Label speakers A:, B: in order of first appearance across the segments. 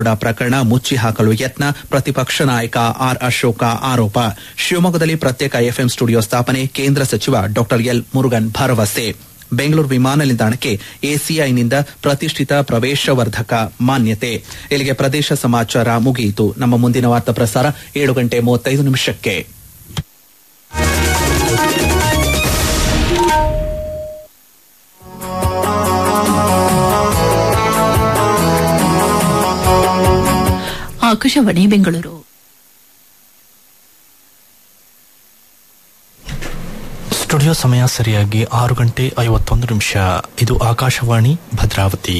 A: ಪ್ರಕರಣ ಮುಚ್ಚಿ ಹಾಕಲು ಯತ್ನ ಪ್ರತಿಪಕ್ಷ ನಾಯಕ ಆರ್ ಅಶೋಕ ಆರೋಪ ಶಿವಮೊಗ್ಗದಲ್ಲಿ ಪ್ರತ್ಯೇಕ ಎಫ್ಎಂ ಸ್ಟುಡಿಯೋ ಸ್ಥಾಪನೆ ಕೇಂದ್ರ ಸಚಿವ ಡಾ ಎಲ್ ಮುರುಗನ್ ಭರವಸೆ ಬೆಂಗಳೂರು ವಿಮಾನ ನಿಲ್ದಾಣಕ್ಕೆ ಎಸಿಐನಿಂದ ಪ್ರತಿಷ್ಠಿತ ಪ್ರವೇಶವರ್ಧಕ ಮಾನ್ಯತೆ ಇಲ್ಲಿಗೆ ಪ್ರದೇಶ ಸಮಾಚಾರ ಮುಗಿಯಿತು ನಮ್ಮ ಮುಂದಿನ ವಾರ್ತಾ ಪ್ರಸಾರ ಏಳು ಗಂಟೆ ಮೂವತ್ತೈದು ನಿಮಿಷಕ್ಕೆ
B: ಆಕಾಶವಾಣಿ ಬೆಂಗಳೂರು
C: ಸ್ಟುಡಿಯೋ ಸಮಯ ಸರಿಯಾಗಿ ಆರು ಗಂಟೆ ಐವತ್ತೊಂದು ನಿಮಿಷ ಇದು ಆಕಾಶವಾಣಿ ಭದ್ರಾವತಿ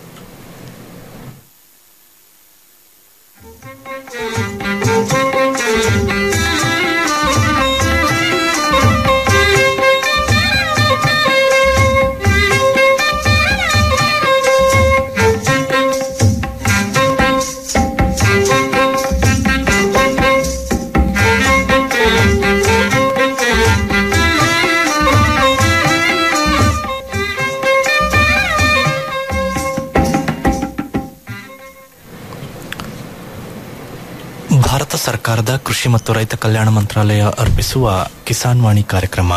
C: ಭಾರತ ಸರ್ಕಾರದ ಕೃಷಿ ಮತ್ತು ರೈತ ಕಲ್ಯಾಣ ಮಂತ್ರಾಲಯ ಅರ್ಪಿಸುವ ಕಿಸಾನ್ ವಾಣಿ ಕಾರ್ಯಕ್ರಮ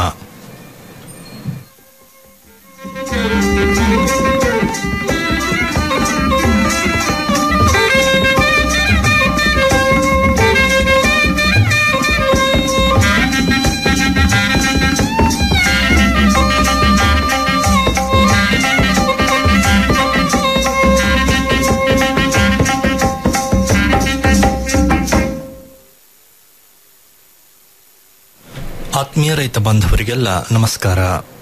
C: ಆತ್ಮೀಯ ರೈತ ಬಾಂಧವರಿಗೆಲ್ಲ ನಮಸ್ಕಾರ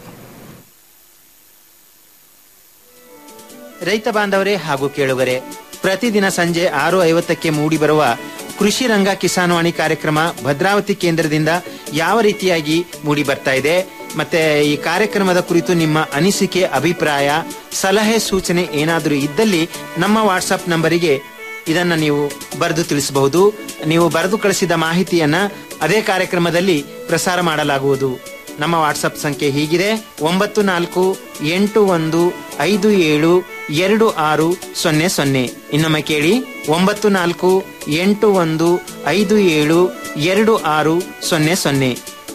D: ರೈತ ಬಾಂಧವರೇ ಹಾಗೂ ಕೇಳುಗರೆ ಪ್ರತಿದಿನ ಸಂಜೆ ಆರು ಐವತ್ತಕ್ಕೆ ಮೂಡಿಬರುವ ಕೃಷಿ ರಂಗ ಕಿಸಾನ್ವಾಣಿ ಕಾರ್ಯಕ್ರಮ ಭದ್ರಾವತಿ ಕೇಂದ್ರದಿಂದ ಯಾವ ರೀತಿಯಾಗಿ ಮೂಡಿ ಬರ್ತಾ ಇದೆ ಮತ್ತೆ ಈ ಕಾರ್ಯಕ್ರಮದ ಕುರಿತು ನಿಮ್ಮ ಅನಿಸಿಕೆ ಅಭಿಪ್ರಾಯ ಸಲಹೆ ಸೂಚನೆ ಏನಾದರೂ ಇದ್ದಲ್ಲಿ ನಮ್ಮ ವಾಟ್ಸಪ್ ನಂಬರಿಗೆ ಇದನ್ನ ನೀವು ಬರೆದು ತಿಳಿಸಬಹುದು ನೀವು ಬರೆದು ಕಳಿಸಿದ ಮಾಹಿತಿಯನ್ನ ಅದೇ ಕಾರ್ಯಕ್ರಮದಲ್ಲಿ ಪ್ರಸಾರ ಮಾಡಲಾಗುವುದು ನಮ್ಮ ವಾಟ್ಸಪ್ ಸಂಖ್ಯೆ ಹೀಗಿದೆ ಒಂಬತ್ತು ನಾಲ್ಕು ಎಂಟು ಒಂದು ಐದು ಏಳು ಎರಡು ಆರು ಸೊನ್ನೆ ಸೊನ್ನೆ ಇನ್ನೊಮ್ಮೆ ಕೇಳಿ ಒಂಬತ್ತು ನಾಲ್ಕು ಎಂಟು ಒಂದು ಐದು ಏಳು ಎರಡು ಆರು ಸೊನ್ನೆ ಸೊನ್ನೆ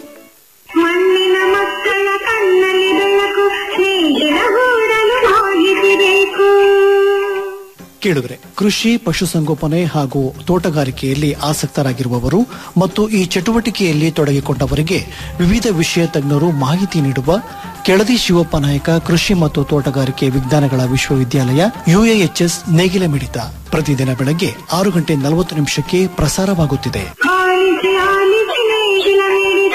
E: ಮಣ್ಣಿನ ಮಕ್ಕಳ ಕಣ್ಣಲ್ಲಿ ಬೆಳಕು ಸ್ನೇಹಿತರ ಗೂಡಲು ಹೋಗಿಸಬೇಕು
F: ಕೇಳಿದ್ರೆ ಕೃಷಿ ಪಶುಸಂಗೋಪನೆ ಹಾಗೂ ತೋಟಗಾರಿಕೆಯಲ್ಲಿ ಆಸಕ್ತರಾಗಿರುವವರು ಮತ್ತು ಈ ಚಟುವಟಿಕೆಯಲ್ಲಿ ತೊಡಗಿಕೊಂಡವರಿಗೆ ವಿವಿಧ ವಿಷಯ ತಜ್ಞರು ಮಾಹಿತಿ ನೀಡುವ ಕೆಳದಿ ಶಿವಪ್ಪ ನಾಯಕ ಕೃಷಿ ಮತ್ತು ತೋಟಗಾರಿಕೆ ವಿಜ್ಞಾನಗಳ ವಿಶ್ವವಿದ್ಯಾಲಯ ಯುಎಎಚ್ಎಸ್ ನೇಗಿಲ ಮಿಡಿತ ಪ್ರತಿದಿನ ಬೆಳಗ್ಗೆ ಆರು ಗಂಟೆ ನಲವತ್ತು ನಿಮಿಷಕ್ಕೆ ಪ್ರಸಾರವಾಗುತ್ತಿದೆ
E: ಆಲಿಸಿ ಆಲಿಸಿ ನೇಗಿಲ ಮಿಡಿತ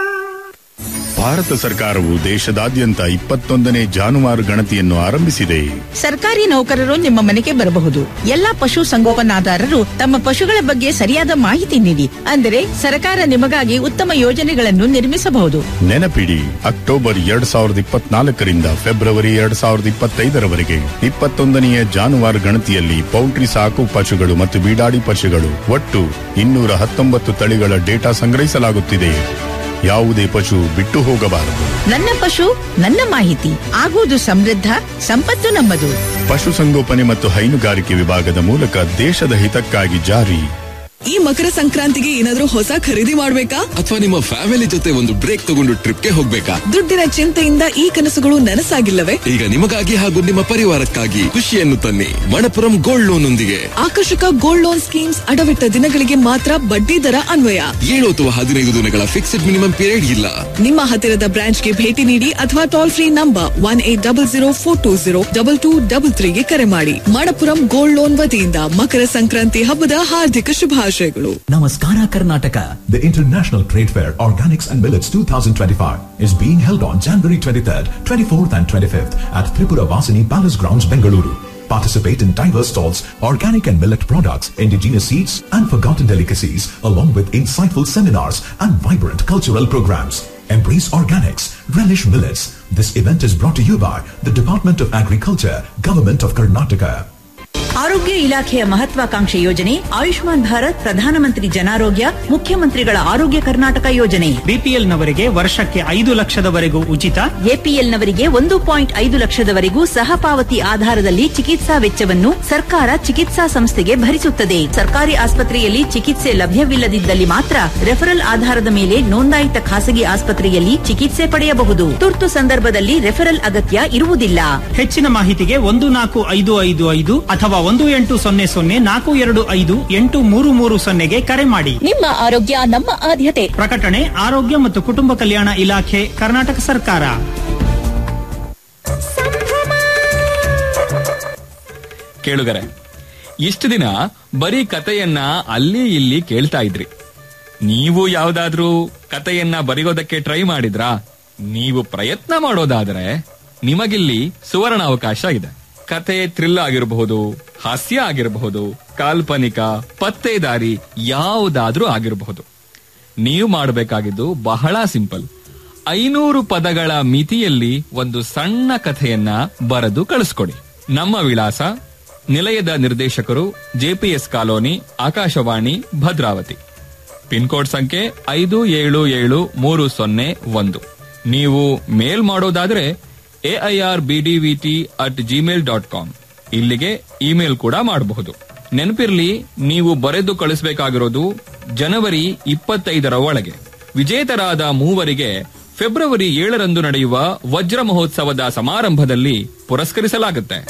G: ಭಾರತ ಸರ್ಕಾರವು ದೇಶದಾದ್ಯಂತ ಇಪ್ಪತ್ತೊಂದನೇ ಜಾನುವಾರು ಗಣತಿಯನ್ನು ಆರಂಭಿಸಿದೆ
H: ಸರ್ಕಾರಿ ನೌಕರರು ನಿಮ್ಮ ಮನೆಗೆ ಬರಬಹುದು ಎಲ್ಲಾ ಪಶು ಸಂಗೋಪನಾದಾರರು ತಮ್ಮ ಪಶುಗಳ ಬಗ್ಗೆ ಸರಿಯಾದ ಮಾಹಿತಿ ನೀಡಿ ಅಂದರೆ ಸರ್ಕಾರ ನಿಮಗಾಗಿ ಉತ್ತಮ ಯೋಜನೆಗಳನ್ನು ನಿರ್ಮಿಸಬಹುದು
G: ನೆನಪಿಡಿ ಅಕ್ಟೋಬರ್ ಎರಡ್ ಸಾವಿರದ ಇಪ್ಪತ್ನಾಲ್ಕರಿಂದ ಫೆಬ್ರವರಿ ಎರಡ್ ಸಾವಿರದ ಇಪ್ಪತ್ತೈದರವರೆಗೆ ಇಪ್ಪತ್ತೊಂದನೆಯ ಜಾನುವಾರು ಗಣತಿಯಲ್ಲಿ ಪೌಲ್ಟ್ರಿ ಸಾಕು ಪಶುಗಳು ಮತ್ತು ಬೀಡಾಡಿ ಪಶುಗಳು ಒಟ್ಟು ಇನ್ನೂರ ಹತ್ತೊಂಬತ್ತು ತಳಿಗಳ ಡೇಟಾ ಸಂಗ್ರಹಿಸಲಾಗುತ್ತಿದೆ ಯಾವುದೇ ಪಶು ಬಿಟ್ಟು ಹೋಗಬಾರದು
H: ನನ್ನ ಪಶು ನನ್ನ ಮಾಹಿತಿ ಆಗುವುದು ಸಮೃದ್ಧ ಸಂಪತ್ತು ನಮ್ಮದು
G: ಪಶುಸಂಗೋಪನೆ ಮತ್ತು ಹೈನುಗಾರಿಕೆ ವಿಭಾಗದ ಮೂಲಕ ದೇಶದ ಹಿತಕ್ಕಾಗಿ ಜಾರಿ
I: ಈ ಮಕರ ಸಂಕ್ರಾಂತಿಗೆ ಏನಾದ್ರೂ ಹೊಸ ಖರೀದಿ ಮಾಡ್ಬೇಕಾ
J: ಅಥವಾ ನಿಮ್ಮ ಫ್ಯಾಮಿಲಿ ಜೊತೆ ಒಂದು ಬ್ರೇಕ್ ತಗೊಂಡು ಟ್ರಿಪ್ಗೆ ಹೋಗ್ಬೇಕಾ
I: ದುಡ್ಡಿನ ಚಿಂತೆಯಿಂದ ಈ ಕನಸುಗಳು ನನಸಾಗಿಲ್ಲವೇ
J: ಈಗ ನಿಮಗಾಗಿ ಹಾಗೂ ನಿಮ್ಮ ಪರಿವಾರಕ್ಕಾಗಿ ಖುಷಿಯನ್ನು ತನ್ನಿ ಮಣಪುರಂ ಗೋಲ್ಡ್ ಲೋನ್ ಒಂದಿಗೆ
I: ಆಕರ್ಷಕ ಗೋಲ್ಡ್ ಲೋನ್ ಸ್ಕೀಮ್ಸ್ ಅಡವಿಟ್ಟ ದಿನಗಳಿಗೆ ಮಾತ್ರ ಬಡ್ಡಿ ದರ ಅನ್ವಯ
J: ಏಳು ಅಥವಾ ಹದಿನೈದು ದಿನಗಳ ಫಿಕ್ಸ್ಡ್ ಮಿನಿಮಮ್ ಪೀರಿಯಡ್ ಇಲ್ಲ
I: ನಿಮ್ಮ ಹತ್ತಿರದ ಬ್ರಾಂಚ್ಗೆ ಭೇಟಿ ನೀಡಿ ಅಥವಾ toll free number one eight double zero four two zero double two double ತ್ರೀಗೆ ಕರೆ ಮಾಡಿ ಮಣಪುರಂ ಗೋಲ್ಡ್ ಲೋನ್ ವತಿಯಿಂದ ಮಕರ ಸಂಕ್ರಾಂತಿ ಹಬ್ಬದ ಹಾರ್ದಿಕ ಶುಭಾಶಯಗಳು
K: Namaskara Karnataka. The International Trade Fair Organics and Millets 2025 is being held on January 23rd, 24th and 25th at Tripura Vasini Palace Grounds, Bengaluru. Participate in diverse stalls, organic and millet products, indigenous seeds and forgotten delicacies along with insightful seminars and vibrant cultural programs. Embrace organics, relish millets. This event is brought to you by the Department of Agriculture, Government of Karnataka.
B: ಆರೋಗ್ಯ ಇಲಾಖೆಯ ಮಹತ್ವಾಕಾಂಕ್ಷೆ ಯೋಜನೆ ಆಯುಷ್ಮಾನ್ ಭಾರತ್ ಪ್ರಧಾನಮಂತ್ರಿ ಜನಾರೋಗ್ಯ ಮುಖ್ಯಮಂತ್ರಿಗಳ ಆರೋಗ್ಯ ಕರ್ನಾಟಕ ಯೋಜನೆ
L: ಬಿಪಿಎಲ್ನವರಿಗೆ ವರ್ಷಕ್ಕೆ ಐದು ಲಕ್ಷದವರೆಗೂ ಉಚಿತ
B: ಎಪಿಎಲ್ನವರಿಗೆ ಒಂದು ಪಾಯಿಂಟ್ ಐದು ಲಕ್ಷದವರೆಗೂ ಸಹ ಪಾವತಿ ಆಧಾರದಲ್ಲಿ ಚಿಕಿತ್ಸಾ ವೆಚ್ಚವನ್ನು ಸರ್ಕಾರ ಚಿಕಿತ್ಸಾ ಸಂಸ್ಥೆಗೆ ಭರಿಸುತ್ತದೆ ಸರ್ಕಾರಿ ಆಸ್ಪತ್ರೆಯಲ್ಲಿ ಚಿಕಿತ್ಸೆ ಲಭ್ಯವಿಲ್ಲದಿದ್ದಲ್ಲಿ ಮಾತ್ರ ರೆಫರಲ್ ಆಧಾರದ ಮೇಲೆ ನೋಂದಾಯಿತ ಖಾಸಗಿ ಆಸ್ಪತ್ರೆಯಲ್ಲಿ ಚಿಕಿತ್ಸೆ ಪಡೆಯಬಹುದು ತುರ್ತು ಸಂದರ್ಭದಲ್ಲಿ ರೆಫರಲ್ ಅಗತ್ಯ ಇರುವುದಿಲ್ಲ
L: ಹೆಚ್ಚಿನ ಮಾಹಿತಿಗೆ ಒಂದು ನಾಲ್ಕು ಐದು ಐದು ಐದು ಅಥವಾ ಒಂದು ಎಂಟು ಸೊನ್ನೆ ಸೊನ್ನೆ ನಾಲ್ಕು ಎರಡು ಐದು ಎಂಟು ಮೂರು ಮೂರು ಸೊನ್ನೆಗೆ ಕರೆ ಮಾಡಿ
M: ನಿಮ್ಮ ಆರೋಗ್ಯ ನಮ್ಮ ಆದ್ಯತೆ
L: ಪ್ರಕಟಣೆ ಆರೋಗ್ಯ ಮತ್ತು ಕುಟುಂಬ ಕಲ್ಯಾಣ ಇಲಾಖೆ ಕರ್ನಾಟಕ ಸರ್ಕಾರ
N: ಕೇಳುಗರೆ ಇಷ್ಟು ದಿನ ಬರೀ ಕತೆಯನ್ನ ಅಲ್ಲಿ ಇಲ್ಲಿ ಕೇಳ್ತಾ ಇದ್ರಿ ನೀವು ಯಾವ್ದಾದ್ರೂ ಕತೆಯನ್ನ ಬರೆಯೋದಕ್ಕೆ ಟ್ರೈ ಮಾಡಿದ್ರಾ ನೀವು ಪ್ರಯತ್ನ ಮಾಡೋದಾದ್ರೆ ನಿಮಗಿಲ್ಲಿ ಸುವರ್ಣ ಅವಕಾಶ ಇದೆ ಕತೆ ಥ್ರಿಲ್ ಆಗಿರಬಹುದು ಹಾಸ್ಯ ಆಗಿರಬಹುದು ಕಾಲ್ಪನಿಕ ಪತ್ತೇದಾರಿ ಯಾವುದಾದ್ರೂ ಆಗಿರಬಹುದು ನೀವು ಮಾಡಬೇಕಾಗಿದ್ದು ಬಹಳ ಸಿಂಪಲ್ ಐನೂರು ಪದಗಳ ಮಿತಿಯಲ್ಲಿ ಒಂದು ಸಣ್ಣ ಕಥೆಯನ್ನ ಬರೆದು ಕಳಿಸ್ಕೊಡಿ ನಮ್ಮ ವಿಳಾಸ ನಿಲಯದ ನಿರ್ದೇಶಕರು JPS colony Akashvani Bhadravati pin code ಸಂಖ್ಯೆ ಐದು ಏಳು ಏಳು ಮೂರು ಸೊನ್ನೆ ಒಂದು ನೀವು ಮೇಲ್ ಮಾಡೋದಾದ್ರೆ AIR BDVT at gmail dot com ಇಲ್ಲಿಗೆ ಇಮೇಲ್ ಕೂಡ ಮಾಡಬಹುದು ನೆನಪಿರ್ಲಿ ನೀವು ಬರೆದು ಕಳಿಸಬೇಕಾಗಿರೋದು ಜನವರಿ ಇಪ್ಪತ್ತೈದರ ಒಳಗೆ ವಿಜೇತರಾದ ಮೂವರಿಗೆ ಫೆಬ್ರವರಿ ಏಳರಂದು ನಡೆಯುವ ವಜ್ರ ಮಹೋತ್ಸವದ ಸಮಾರಂಭದಲ್ಲಿ ಪುರಸ್ಕರಿಸಲಾಗುತ್ತೆ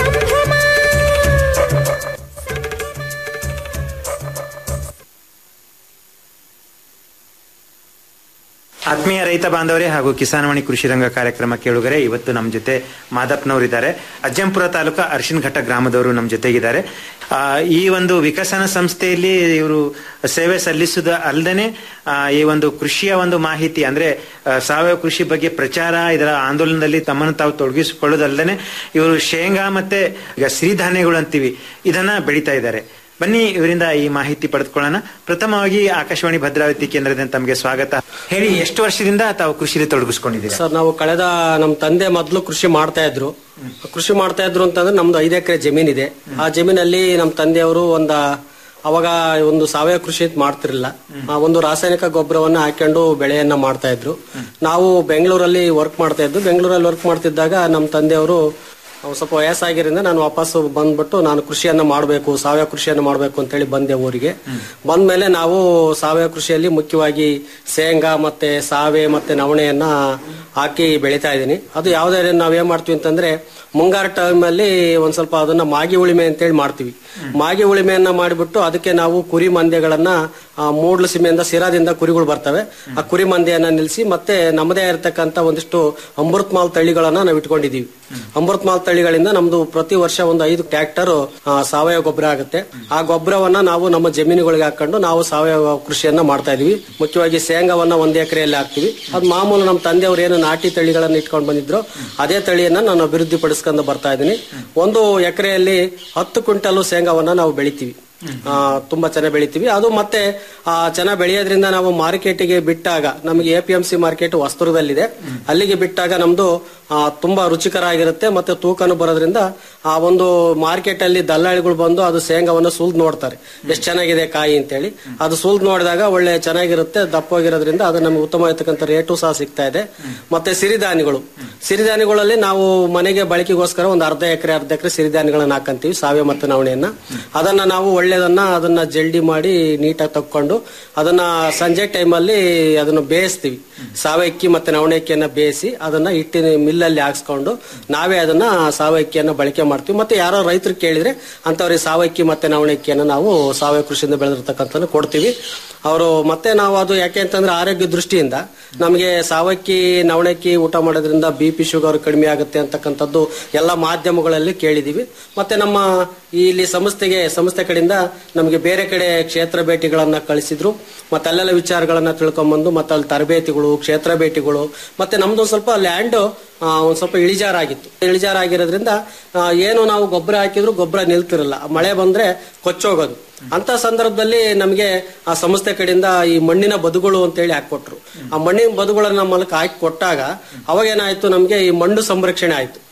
D: ಆತ್ಮೀಯ ರೈತ ಬಾಂಧವರೇ ಹಾಗೂ ಕಿಸಾನವಾಣಿ ಕೃಷಿ ರಂಗ ಕಾರ್ಯಕ್ರಮ ಕೇಳುಗರೆ ಇವತ್ತು ನಮ್ಮ ಜೊತೆ ಮಾದಪ್ಪನವರಿದ್ದಾರೆ ಅಜ್ಜಂಪುರ ತಾಲೂಕಾ ಅರ್ಶಿನಘಟ್ಟ ಗ್ರಾಮದವರು ನಮ್ಮ ಜೊತೆಗಿದ್ದಾರೆ ಆ, ಈ ಒಂದು ವಿಕಸನ ಸಂಸ್ಥೆಯಲ್ಲಿ ಇವರು ಸೇವೆ ಸಲ್ಲಿಸುದ ಅಲ್ಲದೆ ಈ ಒಂದು ಕೃಷಿಯ ಒಂದು ಮಾಹಿತಿ ಅಂದ್ರೆ ಆ, ಸಾವಯವ ಕೃಷಿ ಬಗ್ಗೆ ಪ್ರಚಾರ ಇದರ ಆಂದೋಲನದಲ್ಲಿ ತಮ್ಮನ್ನು ತಾವು ತೊಡಗಿಸಿಕೊಳ್ಳೋದಲ್ಲದೆ ಇವರು ಶೇಂಗಾ ಮತ್ತೆ ಈಗ ಸಿರಿಧಾನ್ಯಗಳು ಅಂತೀವಿ ಇದನ್ನ ಬೆಳೀತಾ ಇದ್ದಾರೆ ಬನ್ನಿ ಇವರಿಂದ ಈ ಮಾಹಿತಿ ಪಡೆದುಕೊಳ್ಳೋಣ ಪ್ರಥಮವಾಗಿ ಆಕಾಶವಾಣಿ ಭದ್ರಾವತಿ ಕೇಂದ್ರದಿಂದ ತಮಗೆ ಸ್ವಾಗತ ಹೇಳಿ ಎಷ್ಟು ವರ್ಷದಿಂದ ತಾವು ಕೃಷಿಲಿ ತೊಡಗಿಸ್ಕೊಂಡಿದ್ದೀರಾ
O: ಸರ್ ನಾವು ಕಳೆದ ನಮ್ಮ ತಂದೆ ಮೊದಲು ಕೃಷಿ ಮಾಡ್ತಾ ಇದ್ರು ಕೃಷಿ ಮಾಡ್ತಾ ಇದ್ರು ಅಂತಂದ್ರೆ ನಮ್ದು ಐದು ಎಕರೆ ಜಮೀನ್ ಇದೆ ಆ ಜಮೀನಲ್ಲಿ ನಮ್ಮ ತಂದೆಯವರು ಒಂದ ಅವಾಗ ಒಂದು ಸಾವಯವ ಕೃಷಿ ಅಂತ ಮಾಡ್ತಿರ್ಲಿಲ್ಲ ಆ ಒಂದು ರಾಸಾಯನಿಕ ಗೊಬ್ಬರವನ್ನ ಹಾಕೊಂಡು ಬೆಳೆಯನ್ನ ಮಾಡ್ತಾ ಇದ್ರು ನಾವು ಬೆಂಗಳೂರಲ್ಲಿ ವರ್ಕ್ ಮಾಡ್ತಾ ಇದ್ದು ಬೆಂಗಳೂರಲ್ಲಿ ವರ್ಕ್ ಮಾಡ್ತಿದ್ದಾಗ ನಮ್ಮ ತಂದೆಯವರು ಅವ್ರು ಸ್ವಲ್ಪ ವಯಸ್ಸಾಗಿರಿಂದ ನಾನು ವಾಪಸ್ ಬಂದ್ಬಿಟ್ಟು ನಾನು ಕೃಷಿಯನ್ನ ಮಾಡಬೇಕು ಸಾವಯವ ಕೃಷಿಯನ್ನ ಮಾಡಬೇಕು ಅಂತೇಳಿ ಬಂದೆ ಊರಿಗೆ ಬಂದ್ಮೇಲೆ ನಾವು ಸಾವಯವ ಕೃಷಿಯಲ್ಲಿ ಮುಖ್ಯವಾಗಿ ಶೇಂಗಾ ಮತ್ತೆ ಸಾವೆ ಮತ್ತೆ ನವಣೆಯನ್ನ ಹಾಕಿ ಬೆಳಿತಾ ಇದ್ದೀನಿ ಅದು ಯಾವ್ದಾದ್ರೆ ನಾವೇನ್ ಮಾಡ್ತೀವಿ ಅಂತಂದ್ರೆ ಮುಂಗಾರು ಟೈಮಲ್ಲಿ ಒಂದ್ ಸ್ವಲ್ಪ ಅದನ್ನ ಮಾಗಿ ಉಳಿಮೆ ಅಂತೇಳಿ ಮಾಡ್ತೀವಿ ಮಾಗಿ ಉಳಿಮೆಯನ್ನ ಮಾಡಿಬಿಟ್ಟು ಅದಕ್ಕೆ ನಾವು ಕುರಿ ಮಂದೆಗಳನ್ನ ಆ, ಮೂಡ್ಲು ಸೀಮೆಯಿಂದ ಸಿರಾದಿಂದ ಕುರಿಗಳು ಬರ್ತವೆ ಆ ಕುರಿ ಮಂದೆಯನ್ನ ನಿಲ್ಲಿಸಿ ಮತ್ತೆ ನಮ್ಮದೇ ಇರತಕ್ಕಂತ ಒಂದಿಷ್ಟು ಅಮೃತ್ ಮಾಲ್ ತಳಿಗಳನ್ನ ನಾವು ಇಟ್ಕೊಂಡಿದೀವಿ ಅಮೃತ್ ಮಾಲ್ ತಳಿಗಳಿಂದ ನಮ್ದು ಪ್ರತಿ ವರ್ಷ ಒಂದು ಐದು ಟ್ರ್ಯಾಕ್ಟರ್ ಸಾವಯವ ಗೊಬ್ಬರ ಆಗುತ್ತೆ ಆ ಗೊಬ್ಬರವನ್ನ ನಾವು ನಮ್ಮ ಜಮೀನುಗಳಿಗೆ ಹಾಕೊಂಡು ನಾವು ಸಾವಯವ ಕೃಷಿಯನ್ನ ಮಾಡ್ತಾ ಇದೀವಿ ಮುಖ್ಯವಾಗಿ ಶೇಂಗಾವನ್ನ ಒಂದ್ ಎಕರೆಯಲ್ಲಿ ಹಾಕ್ತಿವಿ ಅದು ಮಾಮೂಲು ನಮ್ಮ ತಂದೆಯವರು ಏನು ನಾಟಿ ತಳಿಗಳನ್ನ ಇಟ್ಕೊಂಡು ಬಂದಿದ್ರು ಅದೇ ತಳಿಯನ್ನ ನಾನು ಅಭಿವೃದ್ಧಿ ಪಡಿಸ್ಕೊಂಡು ಬರ್ತಾ ಇದ್ದೀನಿ ಒಂದು ಎಕರೆಯಲ್ಲಿ ಹತ್ತು ಕ್ವಿಂಟಲ್ ಶೇಂಗಾವನ್ನ ನಾವು ಬೆಳಿತೀವಿ ಆ, ತುಂಬಾ ಚೆನ್ನಾಗಿ ಬೆಳಿತೀವಿ ಅದು ಮತ್ತೆ ಆ, ಚೆನ್ನಾಗಿ ಬೆಳೆಯೋದ್ರಿಂದ ನಾವು ಮಾರ್ಕೆಟಿಗೆ ಬಿಟ್ಟಾಗ ನಮಗೆ A P M C market ವಸ್ತುರದಲ್ಲಿದೆ ಅಲ್ಲಿಗೆ ಬಿಟ್ಟಾಗ ನಮ್ದು ಆ, ತುಂಬಾ ರುಚಿಕರ ಆಗಿರುತ್ತೆ ಮತ್ತೆ ತೂಕನು ಬರೋದ್ರಿಂದ ಆ ಒಂದು ಮಾರ್ಕೆಟ್ ಅಲ್ಲಿ ದಲ್ಲಾಳಿಗಳು ಬಂದು ಅದು ಶೇಂಗಾವನ್ನ ಸುಲ್ದ್ ನೋಡ್ತಾರೆ ಎಷ್ಟು ಚೆನ್ನಾಗಿದೆ ಕಾಯಿ ಅಂತೇಳಿ ಅದು ಸುಲ್ದ್ ನೋಡಿದಾಗ ಒಳ್ಳೆ ಚೆನ್ನಾಗಿರುತ್ತೆ ದಪ್ಪವಾಗಿರೋದ್ರಿಂದ ಅದು ನಮಗೆ ಉತ್ತಮವಾಗಿರ್ತಕ್ಕಂಥ ರೇಟು ಸಹ ಸಿಗ್ತಾ ಇದೆ ಮತ್ತೆ ಸಿರಿಧಾನ್ಯಗಳು ಸಿರಿಧಾನ್ಯಗಳಲ್ಲಿ ನಾವು ಮನೆಗೆ ಬಳಕೆಗೋಸ್ಕರ ಒಂದು ಅರ್ಧ ಎಕರೆ ಅರ್ಧ ಎಕರೆ ಸಿರಿಧಾನ್ಯಗಳನ್ನ ಹಾಕಂತೀವಿ ಸಾವೆ ಮತ್ತು ನವಣೆಯನ್ನ ಅದನ್ನ ನಾವು ಒಳ್ಳೇದನ್ನ ಅದನ್ನ ಜಲ್ಡಿ ಮಾಡಿ ನೀಟಾಗಿ ತಕ್ಕೊಂಡು ಅದನ್ನ ಸಂಜೆ ಟೈಮಲ್ಲಿ ಅದನ್ನ ಬೇಯಿಸ್ತೀವಿ ಸಾವೆ ಅಕ್ಕಿ ಮತ್ತೆ ನವಣೆ ಅಕ್ಕಿಯನ್ನ ಬೇಯಿಸಿ ಅದನ್ನ ಹಿಟ್ಟಿನ ಮಿಲ್ಲಲ್ಲಿ ಹಾಕ್ಸ್ಕೊಂಡು ನಾವೇ ಅದನ್ನ ಸಾವೆ ಅಕ್ಕಿಯನ್ನ ಬಳಕೆ ಮಾಡ್ತೀವಿ ಮತ್ತೆ ಯಾರೋ ರೈತರು ಕೇಳಿದ್ರೆ ಅಂತವ್ರಿಗೆ ಸಾವೆ ಅಕ್ಕಿ ಮತ್ತೆ ನವಣೆ ಅಕ್ಕಿಯನ್ನ ನಾವು ಸಾವಯವ ಕೃಷಿಯಿಂದ ಬೆಳೆದಿರ್ತಕ್ಕಂಥ ಕೊಡ್ತೀವಿ ಅವರು ಮತ್ತೆ ನಾವು ಅದು ಯಾಕೆ ಅಂತಂದ್ರೆ ಆರೋಗ್ಯ ದೃಷ್ಟಿಯಿಂದ ನಮಗೆ ಸಾವಕ್ಕಿ ನವಣಕ್ಕಿ ಊಟ ಮಾಡೋದ್ರಿಂದ ಬಿ ಪಿ ಶುಗರ್ ಕಡಿಮೆ ಆಗುತ್ತೆ ಅಂತಕ್ಕಂಥದ್ದು ಎಲ್ಲ ಮಾಧ್ಯಮಗಳಲ್ಲಿ ಕೇಳಿದೀವಿ ಮತ್ತೆ ನಮ್ಮ ಇಲ್ಲಿ ಸಂಸ್ಥೆಗೆ ಸಂಸ್ಥೆ ಕಡೆಯಿಂದ ನಮಗೆ ಬೇರೆ ಕಡೆ ಕ್ಷೇತ್ರ ಭೇಟಿಗಳನ್ನ ಕಳಿಸಿದ್ರು ಮತ್ತೆ ಅಲ್ಲೆಲ್ಲ ವಿಚಾರಗಳನ್ನ ತಿಳ್ಕೊಂಬಂದು ಮತ್ತೆ ಅಲ್ಲಿ ತರಬೇತಿಗಳು ಕ್ಷೇತ್ರ ಭೇಟಿಗಳು ಮತ್ತೆ ನಮ್ದು ಒಂದ್ ಸ್ವಲ್ಪ ಲ್ಯಾಂಡ್ ಒಂದ್ ಸ್ವಲ್ಪ ಇಳಿಜಾರಾಗಿತ್ತು ಇಳಿಜಾರಾಗಿರೋದ್ರಿಂದ ಆ, ಏನು ನಾವು ಗೊಬ್ಬರ ಹಾಕಿದ್ರು ಗೊಬ್ಬರ ನಿಲ್ತಿರಲ್ಲ ಮಳೆ ಬಂದ್ರೆ ಕೊಚ್ಚೋಗೋದು ಅಂತ ಸಂದರ್ಭದಲ್ಲಿ ನಮಗೆ ಆ ಸಂಸ್ಥೆ ಕಡೆಯಿಂದ ಈ ಮಣ್ಣಿನ ಬದುಗಳು ಅಂತೇಳಿ ಹಾಕೊಟ್ರು ಆ ಮಣ್ಣಿನ ಬದುಗಳನ್ನ ನಮ್ಮ ಮೂಲಕ ಹಾಕಿ ಕೊಟ್ಟಾಗ ಅವಾಗ ಏನಾಯ್ತು ನಮ್ಗೆ ಈ ಮಣ್ಣು ಸಂರಕ್ಷಣೆ ಆಯ್ತು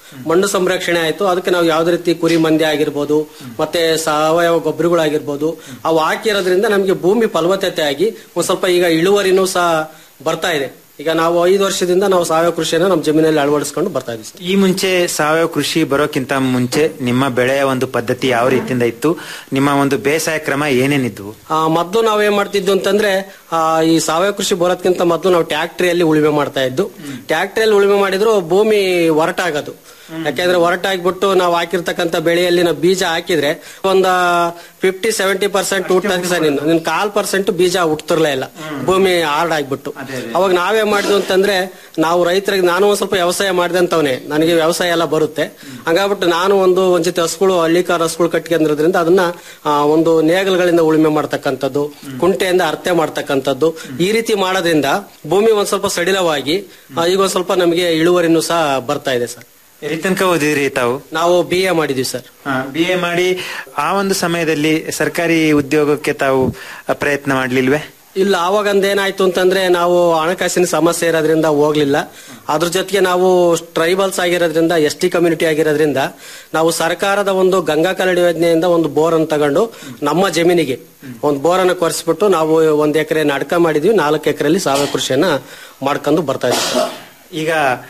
O: ಮಣ್ಣು ಸಂರಕ್ಷಣೆ ಆಯ್ತು ಅದಕ್ಕೆ ನಾವು ಯಾವ್ದೇ ರೀತಿ ಕುರಿ ಮಂದಿ ಆಗಿರ್ಬೋದು ಮತ್ತೆ ಸಾವಯವ ಗೊಬ್ಬರಗಳಾಗಿರ್ಬೋದು ಅವು ಹಾಕಿರೋದ್ರಿಂದ ನಮಗೆ ಭೂಮಿ ಫಲವತ್ತತೆ ಆಗಿ ಒಂದ್ ಸ್ವಲ್ಪ ಈಗ ಇಳುವರಿನೂ ಸಹ ಬರ್ತಾ ಇದೆ ಈಗ ನಾವು ಐದು ವರ್ಷದಿಂದ ನಾವು ಸಾವಯವ ಕೃಷಿಯನ್ನು ನಮ್ಮ ಜಮೀನಲ್ಲಿ ಅಳವಡಿಸ್ಕೊಂಡು ಬರ್ತಾ ಇದ್ದೀವಿ ಸರ್.
D: ಈ ಮುಂಚೆ ಸಾವಯವ ಕೃಷಿ ಬರೋಕ್ಕಿಂತ ಮುಂಚೆ ನಿಮ್ಮ ಬೆಳೆಯ ಒಂದು ಪದ್ಧತಿ ಯಾವ ರೀತಿಯಿಂದ ಇತ್ತು ನಿಮ್ಮ ಒಂದು ಬೇಸಾಯ ಕ್ರಮ ಏನೇನಿದ್ವು
O: ಆ, ಮೊದ್ಲು ನಾವ್ ಏನ್ ಮಾಡ್ತಿದ್ವು ಅಂತಂದ್ರೆ ಆ, ಈ ಸಾವಯವ ಕೃಷಿ ಬರೋದ್ಕಿಂತ ಮೊದ್ಲು ನಾವು ಟ್ಯಾಕ್ಟ್ರಿಯಲ್ಲಿ ಉಳುಮೆ ಮಾಡ್ತಾ ಇದ್ದು ಟ್ಯಾಕ್ಟ್ರಿಯಲ್ಲಿ ಉಳುಮೆ ಮಾಡಿದ್ರು ಭೂಮಿ ಒರಟಾಗೋದು ಯಾಕೆಂದ್ರೆ ಒರಟಾಗ್ಬಿಟ್ಟು ನಾವು ಹಾಕಿರ್ತಕ್ಕಂಥ ಬೆಳೆಯಲ್ಲಿ ನಾವು ಬೀಜ ಹಾಕಿದ್ರೆ ಒಂದ ಫಿಫ್ಟಿ ಸೆವೆಂಟಿ ಪರ್ಸೆಂಟ್ ಹುಟ್ಟೋದಕ್ಕೆ ಸರ್ ನಿನ್ ನಿನ್ ಕಾಲ್ ಪರ್ಸೆಂಟ್ ಬೀಜ ಹುಟ್ಟತಿರ್ಲೇ ಇಲ್ಲ ಭೂಮಿ ಹಾರ್ಡ್ ಆಗ್ಬಿಟ್ಟು ಅವಾಗ ನಾವೇ ಮಾಡಿದ್ವು ಅಂತಂದ್ರೆ ನಾವು ರೈತರಿಗೆ ನಾನು ಒಂದ್ ಸ್ವಲ್ಪ ವ್ಯವಸಾಯ ಮಾಡಿದಂತವನೇ ನನಗೆ ವ್ಯವಸಾಯ ಎಲ್ಲ ಬರುತ್ತೆ ಹಂಗಾಗ್ಬಿಟ್ಟು ನಾನು ಒಂದು ಒಂದ್ ಜೊತೆ ಹಸುಗಳು ಹಳ್ಳಿಕಾರ ಹಸುಗಳು ಕಟ್ಕೊಂಡಿರೋದ್ರಿಂದ ಅದನ್ನ ಆ, ಒಂದು ನೇಗಲ್ಗಳಿಂದ ಉಳುಮೆ ಮಾಡ್ತಕ್ಕಂಥದ್ದು ಕುಂಟೆಯಿಂದ ಅರ್ತೆ ಮಾಡ್ತಕ್ಕಂಥದ್ದು ಈ ರೀತಿ ಮಾಡೋದ್ರಿಂದ ಭೂಮಿ ಒಂದ್ ಸ್ವಲ್ಪ ಸಡಿಲವಾಗಿ ಆ, ಈಗ ಒಂದ್ ಸ್ವಲ್ಪ ನಮಗೆ ಇಳುವರಿನೂ ಸಹ ಬರ್ತಾ ಇದೆ ಸರ್
D: ಎಲ್ಲಿ ತನಕ ಓದಿದ್ರಿ ತಾವು
O: ನಾವು ಬಿ ಎ ಮಾಡಿದೀವಿ ಸರ್
D: ಬಿ ಎ ಮಾಡಿ ಆ ಒಂದು ಸಮಯದಲ್ಲಿ ಸರ್ಕಾರಿ ಉದ್ಯೋಗಕ್ಕೆ ತಾವು ಪ್ರಯತ್ನ ಮಾಡ್ಲಿಲ್ವೇ
O: ಇಲ್ಲ ಅವಾಗಂದ ಏನಾಯ್ತು ಅಂತಂದ್ರೆ ನಾವು ಹಣಕಾಸಿನ ಸಮಸ್ಯೆ ಇರೋದ್ರಿಂದ ಹೋಗ್ಲಿಲ್ಲ ಅದ್ರ ಜೊತೆಗೆ ನಾವು ಟ್ರೈಬಲ್ಸ್ ಆಗಿರೋದ್ರಿಂದ ಎಸ್ ಟಿ ಕಮ್ಯುನಿಟಿ ಆಗಿರೋದ್ರಿಂದ ನಾವು ಸರ್ಕಾರದ ಒಂದು ಗಂಗಾ ಕರಡಿ ಯೋಜನೆಯಿಂದ ಒಂದು ಬೋರ್ ಅನ್ನು ತಗೊಂಡು ನಮ್ಮ ಜಮೀನಿಗೆ ಒಂದು ಬೋರ್ ಅನ್ನು ಕೊರೆಸ್ಬಿಟ್ಟು ನಾವು ಒಂದ್ ಎಕರೆ ನಡ್ಕ ಮಾಡಿದ್ವಿ ನಾಲ್ಕು ಎಕರೆಯಲ್ಲಿ ಸಾವಯವ ಕೃಷಿಯನ್ನ ಮಾಡ್ಕೊಂಡು ಬರ್ತಾ ಇದ್ವಿ
D: ಈಗ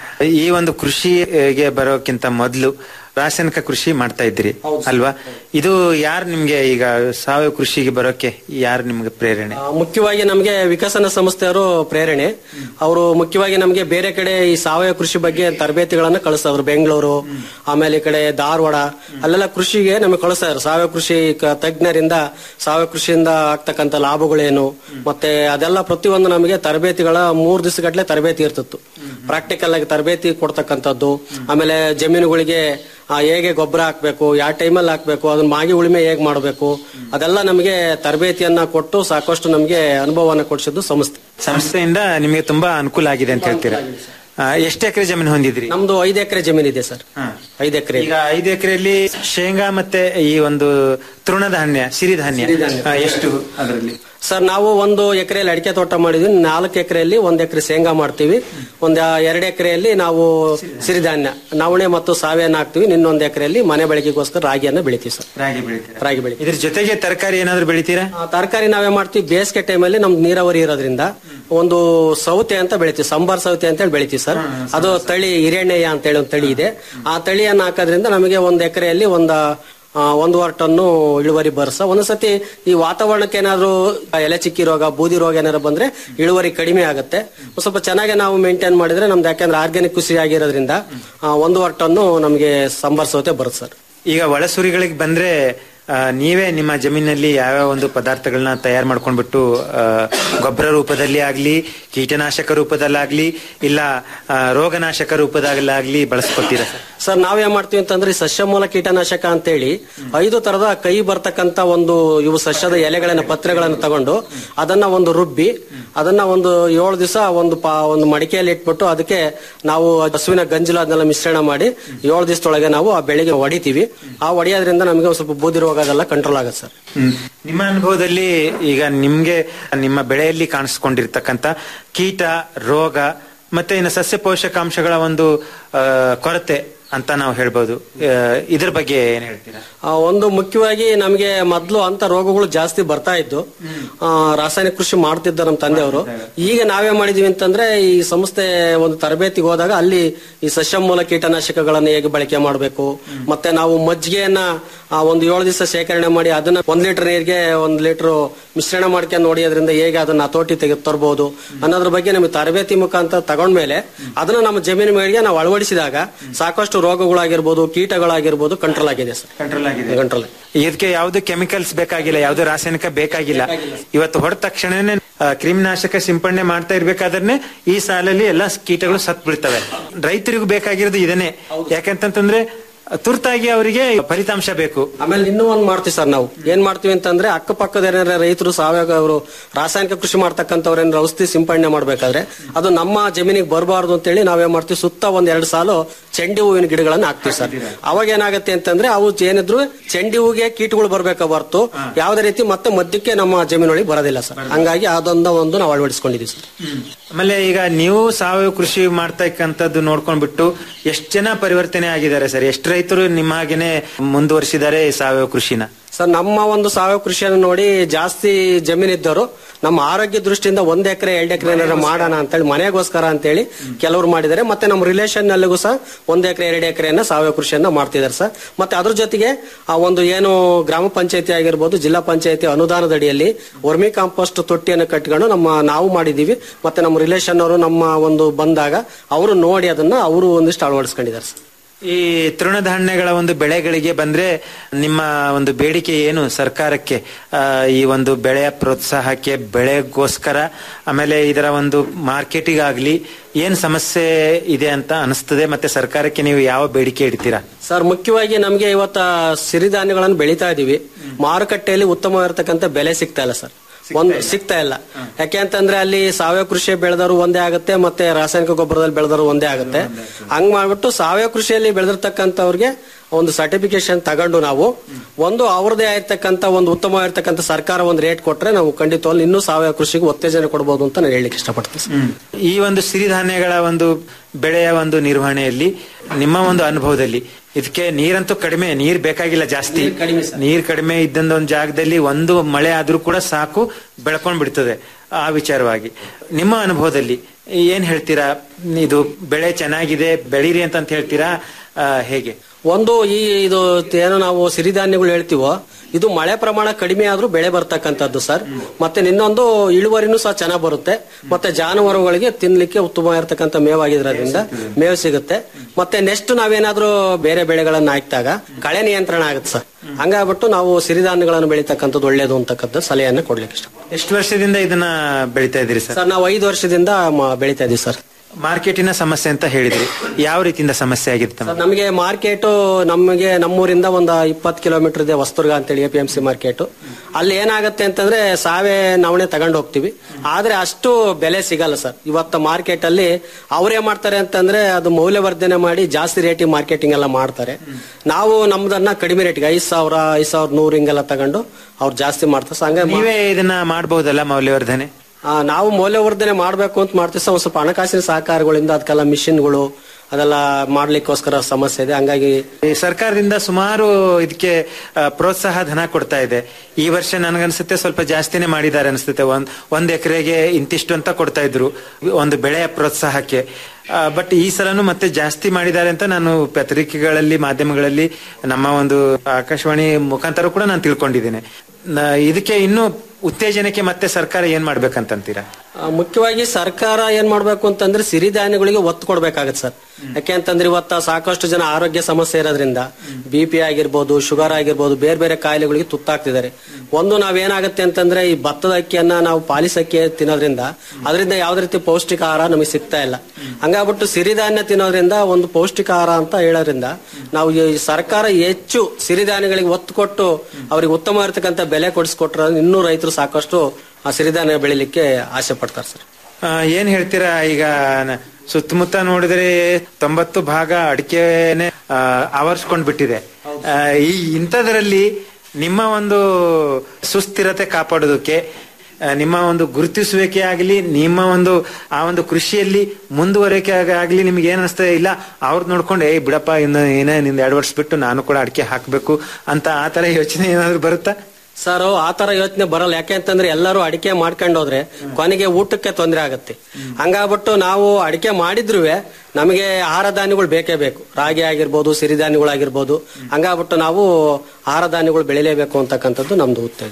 D: ಈ ಒಂದು ಕೃಷಿಗೆ ಬರೋಕ್ಕಿಂತ ಮೊದಲು ರಾಸಾಯನಿಕ ಕೃಷಿ ಮಾಡ್ತಾ ಇದ್ರಿ ಅಲ್ವಾ ಇದು ಯಾರು ನಿಮ್ಗೆ ಈಗ ಸಾವಯವ ಕೃಷಿಗೆ ಬರೋಕೆ ಯಾರು ನಿಮ್ಗೆ ಪ್ರೇರಣೆ
O: ಆ, ಮುಖ್ಯವಾಗಿ ನಮಗೆ ವಿಕಸನ ಸಂಸ್ಥೆಯವರು ಪ್ರೇರಣೆ ಅವರು ಮುಖ್ಯವಾಗಿ ನಮಗೆ ಬೇರೆ ಕಡೆ ಈ ಸಾವಯವ ಕೃಷಿ ಬಗ್ಗೆ ತರಬೇತಿಗಳನ್ನ ಕಳಿಸ್ತಾರೆ ಬೆಂಗಳೂರು ಆಮೇಲೆ ಈ ಕಡೆ ಧಾರವಾಡ ಅಲ್ಲೆಲ್ಲ ಕೃಷಿಗೆ ನಮಗೆ ಕಳಿಸ್ತಾರೆ ಸಾವಯವ ಕೃಷಿ ಕ- ತಜ್ಞರಿಂದ ಸಾವಯವ ಕೃಷಿಯಿಂದ ಆಗ್ತಕ್ಕಂಥ ಲಾಭಗಳೇನು ಮತ್ತೆ ಅದೆಲ್ಲ ಪ್ರತಿಯೊಂದು ನಮಗೆ ತರಬೇತಿಗಳ ಮೂರ್ ದಿವಸಗಟ್ಲೆ ತರಬೇತಿ ಇರ್ತಿತ್ತು ಪ್ರಾಕ್ಟಿಕಲ್ ಆಗಿ ತರಬೇತಿ ಕೊಡ್ತಕ್ಕಂಥದ್ದು ಆಮೇಲೆ ಜಮೀನುಗಳಿಗೆ ಆ, ಹೇಗೆ ಗೊಬ್ಬರ ಹಾಕ್ಬೇಕು ಯಾವ ಟೈಮಲ್ಲಿ ಹಾಕ್ಬೇಕು ಅದನ್ನ ಮಾಗಿ ಉಳುಮೆ ಹೇಗೆ ಮಾಡಬೇಕು ಅದೆಲ್ಲ ನಮಗೆ ತರಬೇತಿಯನ್ನ ಕೊಟ್ಟು ಸಾಕಷ್ಟು ನಮಗೆ ಅನುಭವವನ್ನ ಕೊಡಿಸಿದ್ದು ಸಂಸ್ಥೆ
D: ಸಂಸ್ಥೆಯಿಂದ ನಿಮಗೆ ತುಂಬಾ ಅನುಕೂಲ ಆಗಿದೆ ಅಂತ ಹೇಳ್ತೀರಾ ಆ, ಎಷ್ಟು ಎಕರೆ ಜಮೀನು ಹೊಂದಿದ್ರಿ
O: ನಮ್ದು ಐದು ಎಕರೆ ಜಮೀನ್ ಇದೆ ಸರ್ ಐದು ಎಕರೆ
D: ಈಗ ಐದು ಎಕರೆಯಲ್ಲಿ ಶೇಂಗಾ ಮತ್ತೆ ಈ ಒಂದು ತೃಣಧಾನ್ಯ ಸಿರಿಧಾನ್ಯ ಆ, ಎಷ್ಟು ಅದರಲ್ಲಿ
O: ಸರ್ ನಾವು ಒಂದು ಎಕರೆಯಲ್ಲಿ ಅಡಿಕೆ ತೋಟ ಮಾಡಿದ್ವಿ ನಾಲ್ಕು ಎಕರೆಯಲ್ಲಿ ಒಂದ್ ಎಕರೆ ಶೇಂಗಾ ಮಾಡ್ತೀವಿ ಒಂದ್ ಎರಡು ಎಕರೆಯಲ್ಲಿ ನಾವು ಸಿರಿಧಾನ್ಯ ನವಣೆ ಮತ್ತು ಸಾವೆಯನ್ನ ಹಾಕ್ತಿವಿ ಇನ್ನೊಂದು ಎಕರೆಯಲ್ಲಿ ಮನೆ ಬಳಕೆಗೋಸ್ಕರ ರಾಗಿಯನ್ನ ಬೆಳಿತೀವಿ ಸರ್
D: ರಾಗಿ ಬೆಳಿತೀರಾ
O: ರಾಗಿ ಬೆಳಿ
D: ಇದ್ರ ಜೊತೆಗೆ ತರಕಾರಿ ಏನಾದ್ರು ಬೆಳಿತೀರಾ
O: ತರಕಾರಿ ನಾವೇ ಮಾಡ್ತೀವಿ ಬೇಸಿಗೆ ಟೈಮಲ್ಲಿ ನಮ್ದು ನೀರಾವರಿ ಇರೋದ್ರಿಂದ ಒಂದು ಸೌತೆ ಅಂತ ಬೆಳಿತೀವಿ ಸಂಬಾರ್ ಸೌತೆ ಅಂತ ಹೇಳಿ ಬೆಳಿತೀವಿ ಸರ್ ಅದು ತಳಿ ಹಿರೇಣ್ಣಯ್ಯ ಅಂತ ಹೇಳಿ ಒಂದು ತಳಿ ಇದೆ ಆ ತಳಿಯನ್ನ ಹಾಕೋದ್ರಿಂದ ನಮಗೆ ಒಂದು ಎಕರೆಯಲ್ಲಿ ಒಂದ ಆ, ಒಂದೂವರೆ ಟನ್ನು ಇಳುವರಿ ಬರ್ಸ ಒಂದೊಂದ್ಸತಿ ಈ ವಾತಾವರಣಕ್ಕೆ ಏನಾದ್ರು ಎಲೆ ಚಿಕ್ಕಿ ರೋಗ ಬೂದಿ ರೋಗ ಏನಾದ್ರು ಬಂದ್ರೆ ಇಳುವರಿ ಕಡಿಮೆ ಆಗುತ್ತೆ ಒಂದ್ ಸ್ವಲ್ಪ ಚೆನ್ನಾಗಿ ನಾವು ಮೇಂಟೈನ್ ಮಾಡಿದ್ರೆ ನಮ್ದು ಯಾಕಂದ್ರೆ ಆರ್ಗ್ಯಾನಿಕ್ ಕೃಷಿ ಆಗಿರೋದ್ರಿಂದ ಆ, ಒಂದೂವರೆ ಟನ್ನು ನಮಗೆ ಸಂಬಾರ್ ಸೌತೆ ಬರುತ್ತೆ ಸರ್
D: ಈಗ ಒಳಸುರಿಗಳಿಗೆ ಬಂದ್ರೆ ಆ, ನೀವೇ ನಿಮ್ಮ ಜಮೀನಲ್ಲಿ ಯಾವ್ಯಾವ ಒಂದು ಪದಾರ್ಥಗಳನ್ನ ತಯಾರು ಮಾಡ್ಕೊಂಡ್ಬಿಟ್ಟು ಆ, ಗೊಬ್ಬರ ರೂಪದಲ್ಲಿ ಆಗ್ಲಿ ಕೀಟನಾಶಕ ರೂಪದಲ್ಲಾಗ್ಲಿ ಇಲ್ಲ ಆ, ರೋಗನಾಶಕ ರೂಪದಲ್ಲಾಗ್ಲಿ ಬಳಸ್ಕೊತೀರಾ ಸರ್
O: ಸರ್ ನಾವೇನ್ ಮಾಡ್ತೀವಿ ಅಂತಂದ್ರೆ ಈ ಸಸ್ಯ ಮೂಲ ಕೀಟನಾಶಕ ಅಂತೇಳಿ ಐದು ತರದ ಕೈ ಬರ್ತಕ್ಕಂತ ಒಂದು ಇವು ಸಸ್ಯದ ಎಲೆಗಳನ್ನ ಪತ್ರೆಗಳನ್ನ ತಗೊಂಡು ಅದನ್ನ ಒಂದು ರುಬ್ಬಿ ಅದನ್ನ ಒಂದು ಏಳು ದಿವಸ ಒಂದು ಪಾ ಒಂದು ಮಡಿಕೆಯಲ್ಲಿ ಇಟ್ಬಿಟ್ಟು ಅದಕ್ಕೆ ನಾವು ಹಸುವಿನ ಗಂಜಲು ಅದನ್ನೆಲ್ಲ ಮಿಶ್ರಣ ಮಾಡಿ ಏಳು ದಿವಸದೊಳಗೆ ನಾವು ಆ ಬೆಳೆಗೆ ಹೊಡಿತೀವಿ ಆ ಹೊಡೆಯೋದ್ರಿಂದ ನಮಗೆ ಒಂದು ಸ್ವಲ್ಪ ಬೂದಿ ರೋಗ ಅದೆಲ್ಲ ಕಂಟ್ರೋಲ್ ಆಗುತ್ತೆ ಸರ್
D: ಹ್ಮ್. ನಿಮ್ಮ ಅನುಭವದಲ್ಲಿ ಈಗ ನಿಮ್ಗೆ ನಿಮ್ಮ ಬೆಳೆಯಲ್ಲಿ ಕಾಣಿಸ್ಕೊಂಡಿರ್ತಕ್ಕಂಥ ಕೀಟ ರೋಗ ಮತ್ತೆ ಇನ್ನು ಸಸ್ಯ ಪೋಷಕಾಂಶಗಳ ಒಂದು ಆ, ಕೊರತೆ ಅಂತ ನಾವು ಹೇಳ್ಬೋದು ಆ, ಇದ್ರ ಬಗ್ಗೆ ಏನ್ ಹೇಳ್ತೀರಾ
O: ಆ, ಒಂದು ಮುಖ್ಯವಾಗಿ ನಮಗೆ ಮೊದಲು ಅಂತ ರೋಗಗಳು ಜಾಸ್ತಿ ಬರ್ತಾ ಇದ್ದು ಆ, ರಾಸಾಯನಿಕ ಕೃಷಿ ಮಾಡ್ತಿದ್ದ ನಮ್ಮ ತಂದೆಯವರು ಈಗ ನಾವೇ ಮಾಡಿದೀವಿ ಅಂತಂದ್ರೆ ಈ ಸಂಸ್ಥೆ ಒಂದು ತರಬೇತಿಗೆ ಹೋದಾಗ ಅಲ್ಲಿ ಈ ಸಸ್ಯ ಮೂಲ ಕೀಟನಾಶಕಗಳನ್ನ ಹೇಗೆ ಬಳಕೆ ಮಾಡಬೇಕು ಮತ್ತೆ ನಾವು ಮಜ್ಜಿಗೆಯನ್ನ ಆ, ಒಂದು ಏಳು ದಿವಸ ಶೇಖರಣೆ ಮಾಡಿ ಅದನ್ನ ಒಂದ್ ಲೀಟರ್ ನೀರಿಗೆ ಒಂದ್ ಲೀಟರ್ ಮಿಶ್ರಣ ಮಾಡ್ಕೊಂಡು ನೋಡಿಯೋದ್ರಿಂದ ಹೇಗೆ ಅದನ್ನ ಹತೋಟಿ ತೆಗೆದು ತರಬಹುದು ಅನ್ನೋದ್ರ ಬಗ್ಗೆ ನಮಗೆ ತರಬೇತಿ ಮುಖಾಂತರ ತಗೊಂಡ್ಮೇಲೆ ಅದನ್ನ ನಮ್ಮ ಜಮೀನು ಮೇಲೆಗೆ ನಾವು ಅಳವಡಿಸಿದಾಗ ಸಾಕಷ್ಟು ರೋಗಗಳಾಗಿರ್ಬೋದು ಕೀಟಗಳಾಗಿರ್ಬೋದು ಕಂಟ್ರೋಲ್ ಆಗಿದೆ ಸರ್
D: ಕಂಟ್ರೋಲ್ ಆಗಿದೆ
O: ಕಂಟ್ರೋಲ್
D: ಇದಕ್ಕೆ ಯಾವ್ದು ಕೆಮಿಕಲ್ಸ್ ಬೇಕಾಗಿಲ್ಲ ಯಾವ್ದು ರಾಸಾಯನಿಕ ಬೇಕಾಗಿಲ್ಲ ಇವತ್ತು ಹೊಡೆದ ತಕ್ಷಣನೇ ಆ, ಕ್ರಿಮಿನಾಶಕ ಸಿಂಪಡಣೆ ಮಾಡ್ತಾ ಇರ್ಬೇಕಾದ್ರೆ ಈ ಸಾಲಲ್ಲಿ ಎಲ್ಲ ಕೀಟಗಳು ಸತ್ ಬೀಳ್ತವೆ ರೈತರಿಗೂ ಬೇಕಾಗಿರೋದು ಇದನ್ನೇ ಯಾಕಂತಂದ್ರೆ ತುರ್ತಾಗಿ ಅವರಿಗೆ ಫಲಿತಾಂಶ ಬೇಕು
O: ಆಮೇಲೆ ಇನ್ನೂ ಒಂದ್ ಮಾಡ್ತೀವಿ ಸರ್ ನಾವು ಏನ್ ಮಾಡ್ತೀವಿ ಅಂತಂದ್ರೆ ಅಕ್ಕಪಕ್ಕದ ಏನಾರ ರೈತರು ಸಾವಯವ ಅವರು ರಾಸಾಯನಿಕ ಕೃಷಿ ಮಾಡ್ತಕ್ಕಂಥವ್ರು ಏನಾರ ಔಷಧಿ ಸಿಂಪಡಣೆ ಮಾಡ್ಬೇಕಾದ್ರೆ ಅದು ನಮ್ಮ ಜಮೀನಿಗೆ ಬರಬಾರ್ದು ಅಂತೇಳಿ ನಾವೇನ್ ಮಾಡ್ತೀವಿ ಸುತ್ತ ಒಂದ್ ಎರಡು ಸಾಲು ಚೆಂಡಿ ಹೂವಿನ ಗಿಡಗಳನ್ನ ಹಾಕ್ತಿವಿ ಸರ್ ಅವಾಗ ಏನಾಗುತ್ತೆ ಅಂತಂದ್ರೆ ಅವು ಏನಿದ್ರು ಚೆಂಡಿ ಹೂವಿಗೆ ಕೀಟಗಳು ಬರ್ಬೇಕ ಹೊರ್ತು ಯಾವ್ದೇ ರೀತಿ ಮತ್ತೆ ಮಧ್ಯಕ್ಕೆ ನಮ್ಮ ಜಮೀನೊಳಗೆ ಬರೋದಿಲ್ಲ ಸರ್ ಹಂಗಾಗಿ ಅದೊಂದ ಒಂದು ನಾವು ಅಳವಡಿಸ್ಕೊಂಡಿದೀವಿ ಸರ್
D: ಆಮೇಲೆ ಈಗ ನೀವು ಸಾವಯವ ಕೃಷಿ ಮಾಡ್ತಕ್ಕಂಥದ್ದು ನೋಡ್ಕೊಂಡ್ಬಿಟ್ಟು ಎಷ್ಟು ಜನ ಪರಿವರ್ತನೆ ಆಗಿದ್ದಾರೆ ಸರ್ ಎಷ್ಟು ರೈತರು ನಿಮ್ಮ ಹಾಗೇನೆ ಮುಂದುವರಿಸಿದ್ದಾರೆ ಈ ಸಾವಯವ ಕೃಷಿನ
O: ಸರ್ ನಮ್ಮ ಒಂದು ಸಾವಯವ ಕೃಷಿಯನ್ನು ನೋಡಿ ಜಾಸ್ತಿ ಜಮೀನಿದ್ದವರು ನಮ್ಮ ಆರೋಗ್ಯ ದೃಷ್ಟಿಯಿಂದ ಒಂದ್ ಎಕರೆ ಎರಡ್ ಎಕರೆ ಏನಾದ್ರು ಮಾಡೋಣ ಅಂತೇಳಿ ಮನೆಗೋಸ್ಕರ ಅಂತೇಳಿ ಕೆಲವರು ಮಾಡಿದ್ದಾರೆ ಮತ್ತೆ ನಮ್ಮ ರಿಲೇಷನ್ ನಲ್ಲಿಗೂ ಸಹ ಒಂದ್ ಎಕರೆ ಎರಡು ಎಕರೆಯನ್ನ ಸಾವಯವ ಕೃಷಿಯನ್ನ ಮಾಡ್ತಿದ್ದಾರೆ ಸರ್ ಮತ್ತೆ ಅದ್ರ ಜೊತೆಗೆ ಆ ಒಂದು ಏನು ಗ್ರಾಮ ಪಂಚಾಯತಿ ಆಗಿರ್ಬೋದು ಜಿಲ್ಲಾ ಪಂಚಾಯತಿ ಅನುದಾನದ ಅಡಿಯಲ್ಲಿ ವರ್ಮಿ ಕಾಂಪೋಸ್ಟ್ ತೊಟ್ಟಿಯನ್ನು ಕಟ್ಕೊಂಡು ನಮ್ಮ ನಾವು ಮಾಡಿದೀವಿ ಮತ್ತೆ ನಮ್ಮ ರಿಲೇಷನ್ ಅವರು ನಮ್ಮ ಒಂದು ಬಂದಾಗ ಅವರು ನೋಡಿ ಅದನ್ನ ಅವರು ಒಂದಿಷ್ಟು ಅಳವಡಿಸ್ಕೊಂಡಿದ್ದಾರೆ ಸರ್
D: ಈ ತೃಣಧಾನ್ಯಗಳ ಒಂದು ಬೆಳೆಗಳಿಗೆ ಬಂದ್ರೆ ನಿಮ್ಮ ಒಂದು ಬೇಡಿಕೆ ಏನು ಸರ್ಕಾರಕ್ಕೆ ಆ, ಈ ಒಂದು ಬೆಳೆಯ ಪ್ರೋತ್ಸಾಹಕ್ಕೆ ಬೆಳೆಗೋಸ್ಕರ ಆಮೇಲೆ ಇದರ ಒಂದು ಮಾರ್ಕೆಟಿಗಾಗ್ಲಿ ಏನ್ ಸಮಸ್ಯೆ ಇದೆ ಅಂತ ಅನಿಸ್ತದೆ ಮತ್ತೆ ಸರ್ಕಾರಕ್ಕೆ ನೀವು ಯಾವ ಬೇಡಿಕೆ ಇಡ್ತೀರಾ
O: ಸರ್ ಮುಖ್ಯವಾಗಿ ನಮಗೆ ಇವತ್ತ ಸಿರಿಧಾನ್ಯಗಳನ್ನು ಬೆಳೀತಾ ಇದೀವಿ ಮಾರುಕಟ್ಟೆಯಲ್ಲಿ ಉತ್ತಮವಾಗಿರ್ತಕ್ಕಂಥ ಬೆಲೆ ಸಿಗ್ತಾ ಇಲ್ಲ ಸರ್ ಒಂದು ಸಿಗ್ತಾ ಇಲ್ಲ ಯಾಕೆ ಅಂತಂದ್ರೆ ಅಲ್ಲಿ ಸಾವಯವ ಕೃಷಿ ಬೆಳೆದವರು ಒಂದೇ ಆಗುತ್ತೆ ಮತ್ತೆ ರಾಸಾಯನಿಕ ಗೊಬ್ಬರದಲ್ಲಿ ಬೆಳೆದವರು ಒಂದೇ ಆಗುತ್ತೆ ಹಂಗ್ ಮಾಡ್ಬಿಟ್ಟು ಸಾವಯವ ಕೃಷಿಯಲ್ಲಿ ಬೆಳೆದಿರ್ತಕ್ಕಂಥವ್ರಿಗೆ ಒಂದು ಸರ್ಟಿಫಿಕೇಶನ್ ತಗೊಂಡು ನಾವು ಒಂದು ಅವ್ರದೇ ಆಗಿರ್ತಕ್ಕಂಥ ಒಂದು ಉತ್ತಮವಾಗಿರ್ತಕ್ಕಂಥ ಸರ್ಕಾರ ಒಂದು ರೇಟ್ ಕೊಟ್ರೆ ನಾವು ಖಂಡಿತವಾಗ್ಲೂ ಇನ್ನೂ ಸಾವಯವ ಕೃಷಿಗೆ ಉತ್ತೇಜನ ಕೊಡಬಹುದು ಅಂತ ನಾನು ಹೇಳಲಿಕ್ಕೆ ಇಷ್ಟಪಡ್ತೀನಿ ಸರ್.
D: ಈ ಒಂದು ಸಿರಿಧಾನ್ಯಗಳ ಒಂದು ಬೆಳೆಯ ಒಂದು ನಿರ್ವಹಣೆಯಲ್ಲಿ ನಿಮ್ಮ ಒಂದು ಅನುಭವದಲ್ಲಿ ಇದಕ್ಕೆ ನೀರಂತೂ ಕಡಿಮೆ ನೀರ್ ಬೇಕಾಗಿಲ್ಲ ಜಾಸ್ತಿ ನೀರ್ ಕಡಿಮೆ ಇದ್ದಂತ ಒಂದು ಜಾಗದಲ್ಲಿ ಒಂದು ಮಳೆ ಆದ್ರೂ ಕೂಡ ಸಾಕು ಬೆಳ್ಕೊಂಡ್ ಬಿಡ್ತದೆ ಆ ವಿಚಾರವಾಗಿ ನಿಮ್ಮ ಅನುಭವದಲ್ಲಿ ಏನ್ ಹೇಳ್ತೀರಾ ಇದು ಬೆಳೆ ಚೆನ್ನಾಗಿದೆ ಬೆಳೀರಿ ಅಂತ ಅಂತ ಹೇಳ್ತೀರಾ ಆ, ಹೇಗೆ
O: ಒಂದು ಈ ಇದು ಏನು ನಾವು ಸಿರಿಧಾನ್ಯಗಳು ಹೇಳ್ತೀವೋ ಇದು ಮಳೆ ಪ್ರಮಾಣ ಕಡಿಮೆ ಆದ್ರೂ ಬೆಳೆ ಬರ್ತಕ್ಕಂಥದ್ದು ಸರ್ ಮತ್ತೆ ಇನ್ನೊಂದು ಇಳುವರಿನೂ ಸಹ ಚೆನ್ನಾಗಿ ಬರುತ್ತೆ ಮತ್ತೆ ಜಾನುವಾರುಗಳಿಗೆ ತಿನ್ಲಿಕ್ಕೆ ಉತ್ತಮವಾಗಿರ್ತಕ್ಕಂಥ ಮೇವಾಗಿರೋದ್ರಿಂದ ಮೇವು ಸಿಗುತ್ತೆ ಮತ್ತೆ ನೆಕ್ಸ್ಟ್ ನಾವೇನಾದ್ರೂ ಬೇರೆ ಬೆಳೆಗಳನ್ನ ಹಾಕಿದಾಗ ಕಳೆ ನಿಯಂತ್ರಣ ಆಗುತ್ತೆ ಸರ್ ಹಂಗಾಗ್ಬಿಟ್ಟು ನಾವು ಸಿರಿಧಾನ್ಯಗಳನ್ನು ಬೆಳೀತಕ್ಕಂಥದ್ದು ಒಳ್ಳೇದು ಅಂತಕ್ಕಂಥ ಸಲಹೆಯನ್ನ ಕೊಡ್ಲಿಕ್ಕೆ ಇಷ್ಟ
D: ಎಷ್ಟು ವರ್ಷದಿಂದ ಇದನ್ನ ಬೆಳಿತಾ ಇದ್ದೀರಿ ಸರ್
O: ಸರ್ ನಾವು ಐದು ವರ್ಷದಿಂದ ಮ- ಬೆಳೀತಾ ಇದೀವಿ ಸರ್
D: ಮಾರ್ಕೆಟಿನ ಸಮಸ್ಯೆ ಅಂತ ಹೇಳಿದ್ರಿ ಯಾವ ರೀತಿಯಿಂದ ಸಮಸ್ಯೆ ಆಗಿರುತ್ತೆ
O: ಸರ್, ನಮಗೆ ಮಾರ್ಕೆಟ್ ನಮಗೆ ನಮ್ಮೂರಿಂದ ಒಂದು ಇಪ್ಪತ್ತು ಕಿಲೋಮೀಟರ್ ಇದೆ ವಸ್ತುರ್ಗ ಅಂತೇಳಿ A P M C market ಅಲ್ಲಿ ಏನಾಗುತ್ತೆ ಅಂತಂದ್ರೆ ಸಾವೇ ನವಣೆ ತಗೊಂಡು ಹೋಗ್ತೀವಿ ಆದ್ರೆ ಅಷ್ಟು ಬೆಲೆ ಸಿಗಲ್ಲ ಸರ್ ಇವತ್ತು ಮಾರ್ಕೆಟ್ ಅಲ್ಲಿ ಅವ್ರೇ ಮಾಡ್ತಾರೆ ಅಂತಂದ್ರೆ ಅದು ಮೌಲ್ಯವರ್ಧನೆ ಮಾಡಿ ಜಾಸ್ತಿ ರೇಟಿಗೆ ಮಾರ್ಕೆಟಿಂಗ್ ಎಲ್ಲ ಮಾಡ್ತಾರೆ ನಾವು ನಮ್ದನ್ನ ಕಡಿಮೆ ರೇಟಿಗೆ ಐದ್ ಸಾವಿರ ಐದ್ ಸಾವಿರದ ನೂರು ಹಿಂಗೆಲ್ಲ ತಗೊಂಡು ಅವ್ರು ಜಾಸ್ತಿ ಮಾಡ್ತಾರೆ ಸೊ ಹಂಗಾಗಿ ಮಾ-
D: ನೀವೇ ಇದನ್ನ ಮಾಡಬಹುದಲ್ಲ ಮೌಲ್ಯವರ್ಧನೆ
O: ಆ, ನಾವು ಮೌಲ್ಯವರ್ಧನೆ ಮಾಡಬೇಕು ಅಂತ ಮಾಡ್ತೀವಿ ಸರ್ ಒಂದ್ ಸ್ವಲ್ಪ ಹಣಕಾಸಿನ ಸಹಕಾರಗಳಿಂದ ಅದಕ್ಕೆಲ್ಲ ಮಿಷಿನ್ಗಳು ಅದೆಲ್ಲ ಮಾಡ್ಲಿಕ್ಕೋಸ್ಕರ ಸಮಸ್ಯೆ ಇದೆ ಹಂಗಾಗಿ
D: ಈ ಸರ್ಕಾರದಿಂದ ಸುಮಾರು ಇದಕ್ಕೆ ಆ, ಪ್ರೋತ್ಸಾಹ ಧನ ಕೊಡ್ತಾ ಇದೆ ಈ ವರ್ಷ ನನಗನ್ಸುತ್ತೆ ಸ್ವಲ್ಪ ಜಾಸ್ತಿನೇ ಮಾಡಿದ್ದಾರೆ ಅನ್ಸುತ್ತೆ ಒಂದ್ ಒಂದ್ ಎಕರೆಗೆ ಇಂತಿಷ್ಟು ಅಂತ ಕೊಡ್ತಾ ಇದ್ರು ಒಂದು ಬೆಳೆಯ ಪ್ರೋತ್ಸಾಹಕ್ಕೆ ಬಟ್ ಈ ಸಲನು ಮತ್ತೆ ಜಾಸ್ತಿ ಮಾಡಿದ್ದಾರೆ ಅಂತ ನಾನು ಪತ್ರಿಕೆಗಳಲ್ಲಿ ಮಾಧ್ಯಮಗಳಲ್ಲಿ ನಮ್ಮ ಒಂದು ಆಕಾಶವಾಣಿ ಮುಖಾಂತರ ಕೂಡ ನಾನು ತಿಳ್ಕೊಂಡಿದ್ದೇನೆ ನ- ಇದಕ್ಕೆ ಇನ್ನು ಉತ್ತೇಜನಕ್ಕೆ ಮತ್ತೆ ಸರ್ಕಾರ ಏನ್ ಮಾಡ್ಬೇಕಂತೀರಾ
O: ಆ, ಮುಖ್ಯವಾಗಿ ಸರ್ಕಾರ ಏನ್ ಮಾಡ್ಬೇಕು ಅಂತಂದ್ರೆ ಸಿರಿಧಾನ್ಯಗಳಿಗೆ ಒತ್ತು ಕೊಡ್ಬೇಕಾಗತ್ತೆ ಸರ್ ಯಾಕೆ ಅಂತಂದ್ರೆ ಇವತ್ತ ಸಾಕಷ್ಟು ಜನ ಆರೋಗ್ಯ ಸಮಸ್ಯೆ ಇರೋದ್ರಿಂದ ಬಿ ಪಿ ಆಗಿರ್ಬೋದು ಶುಗರ್ ಆಗಿರ್ಬೋದು ಬೇರೆ ಬೇರೆ ಕಾಯಿಲೆಗಳಿಗೆ ತುತ್ತಾಗ್ತಿದ್ದಾರೆ ಒಂದು ನಾವೇನಾಗುತ್ತೆ ಅಂತಂದ್ರೆ ಈ ಭತ್ತದ ಅಕ್ಕಿಯನ್ನ ನಾವು ಪಾಲಿಸ್ ಅಕ್ಕಿ ತಿನ್ನೋದ್ರಿಂದ ಅದರಿಂದ ಯಾವ್ದೇ ರೀತಿ ಪೌಷ್ಟಿಕ ಆಹಾರ ನಮಗೆ ಸಿಗ್ತಾ ಇಲ್ಲ ಹಂಗಾಗ್ಬಿಟ್ಟು ಸಿರಿಧಾನ್ಯ ತಿನ್ನೋದ್ರಿಂದ ಒಂದು ಪೌಷ್ಟಿಕ ಆಹಾರ ಅಂತ ಹೇಳೋದ್ರಿಂದ ನಾವು ಈ ಸರ್ಕಾರ ಹೆಚ್ಚು ಸಿರಿಧಾನ್ಯಗಳಿಗೆ ಒತ್ತು ಕೊಟ್ಟು ಅವ್ರಿಗೆ ಉತ್ತಮ ಇರತಕ್ಕಂಥ ಬೆಲೆ ಕೊಡಿಸ್ಕೊಟ್ರೆ ಇನ್ನೂ ರೈತರು ಸಾಕಷ್ಟು ಆ ಸಿರಿಧಾನ್ಯ ಬೆಳಿಲಿಕ್ಕೆ ಆಸೆ ಪಡ್ತಾರೆ ಸರ್
D: ಆ, ಏನ್ ಹೇಳ್ತೀರಾ ಈಗ ನ- ಸುತ್ತಮುತ್ತ ನೋಡಿದ್ರೆ ತೊಂಬತ್ತು ಭಾಗ ಅಡಿಕೆನೆ ಆವರಿಸ್ಕೊಂಡ್ ಬಿಟ್ಟಿದೆ ಆ, ಈ ಇಂಥದ್ರಲ್ಲಿ ನಿಮ್ಮ ಒಂದು ಸುಸ್ಥಿರತೆ ಕಾಪಾಡೋದಕ್ಕೆ ಆ, ನಿಮ್ಮ ಒಂದು ಗುರುತಿಸುವಿಕೆ ಆಗಲಿ ನಿಮ್ಮ ಒಂದು ಆ ಒಂದು ಕೃಷಿಯಲ್ಲಿ ಮುಂದುವರಿಕೆ ಆಗಲಿ ನಿಮ್ಗೆ ಏನ್ ಅನಿಸ್ತದೆ ಇಲ್ಲ ಅವ್ರದ್ದು ನೋಡ್ಕೊಂಡು ಏ ಬಿಡಪ್ಪ ಇನ್ನು ಏನೇ ನಿಂದ ಎರಡು ವರ್ಷ ಬಿಟ್ಟು ನಾನು ಕೂಡ ಅಡಿಕೆ ಹಾಕ್ಬೇಕು ಅಂತ ಆ ತರ ಯೋಚನೆ ಏನಾದ್ರು ಬರುತ್ತಾ
O: ಸರ್ ಆ ತರ ಯೋಚನೆ ಬರಲ್ಲ ಯಾಕೆ ಅಂತಂದ್ರೆ ಎಲ್ಲರೂ ಅಡಿಕೆ ಮಾಡ್ಕೊಂಡು ಹೋದ್ರೆ ಕೊನೆಗೆ ಊಟಕ್ಕೆ ತೊಂದರೆ ಆಗುತ್ತೆ ಹಂಗಾಗ್ಬಿಟ್ಟು ನಾವು ಅಡಿಕೆ ಮಾಡಿದ್ರು ನಮಗೆ ಆಹಾರ ಧಾನ್ಯಗಳು ಬೇಕೇ ಬೇಕು ರಾಗಿ ಆಗಿರ್ಬೋದು ಸಿರಿಧಾನ್ಯಗಳಾಗಿರ್ಬೋದು ಹಂಗಾಗ್ಬಿಟ್ಟು ನಾವು ಆಹಾರ ಧಾನ್ಯಗಳು ಬೆಳಿಲೇಬೇಕು ಅಂತಕ್ಕಂಥದ್ದು ನಮ್ದು ಉತ್ತೇಜ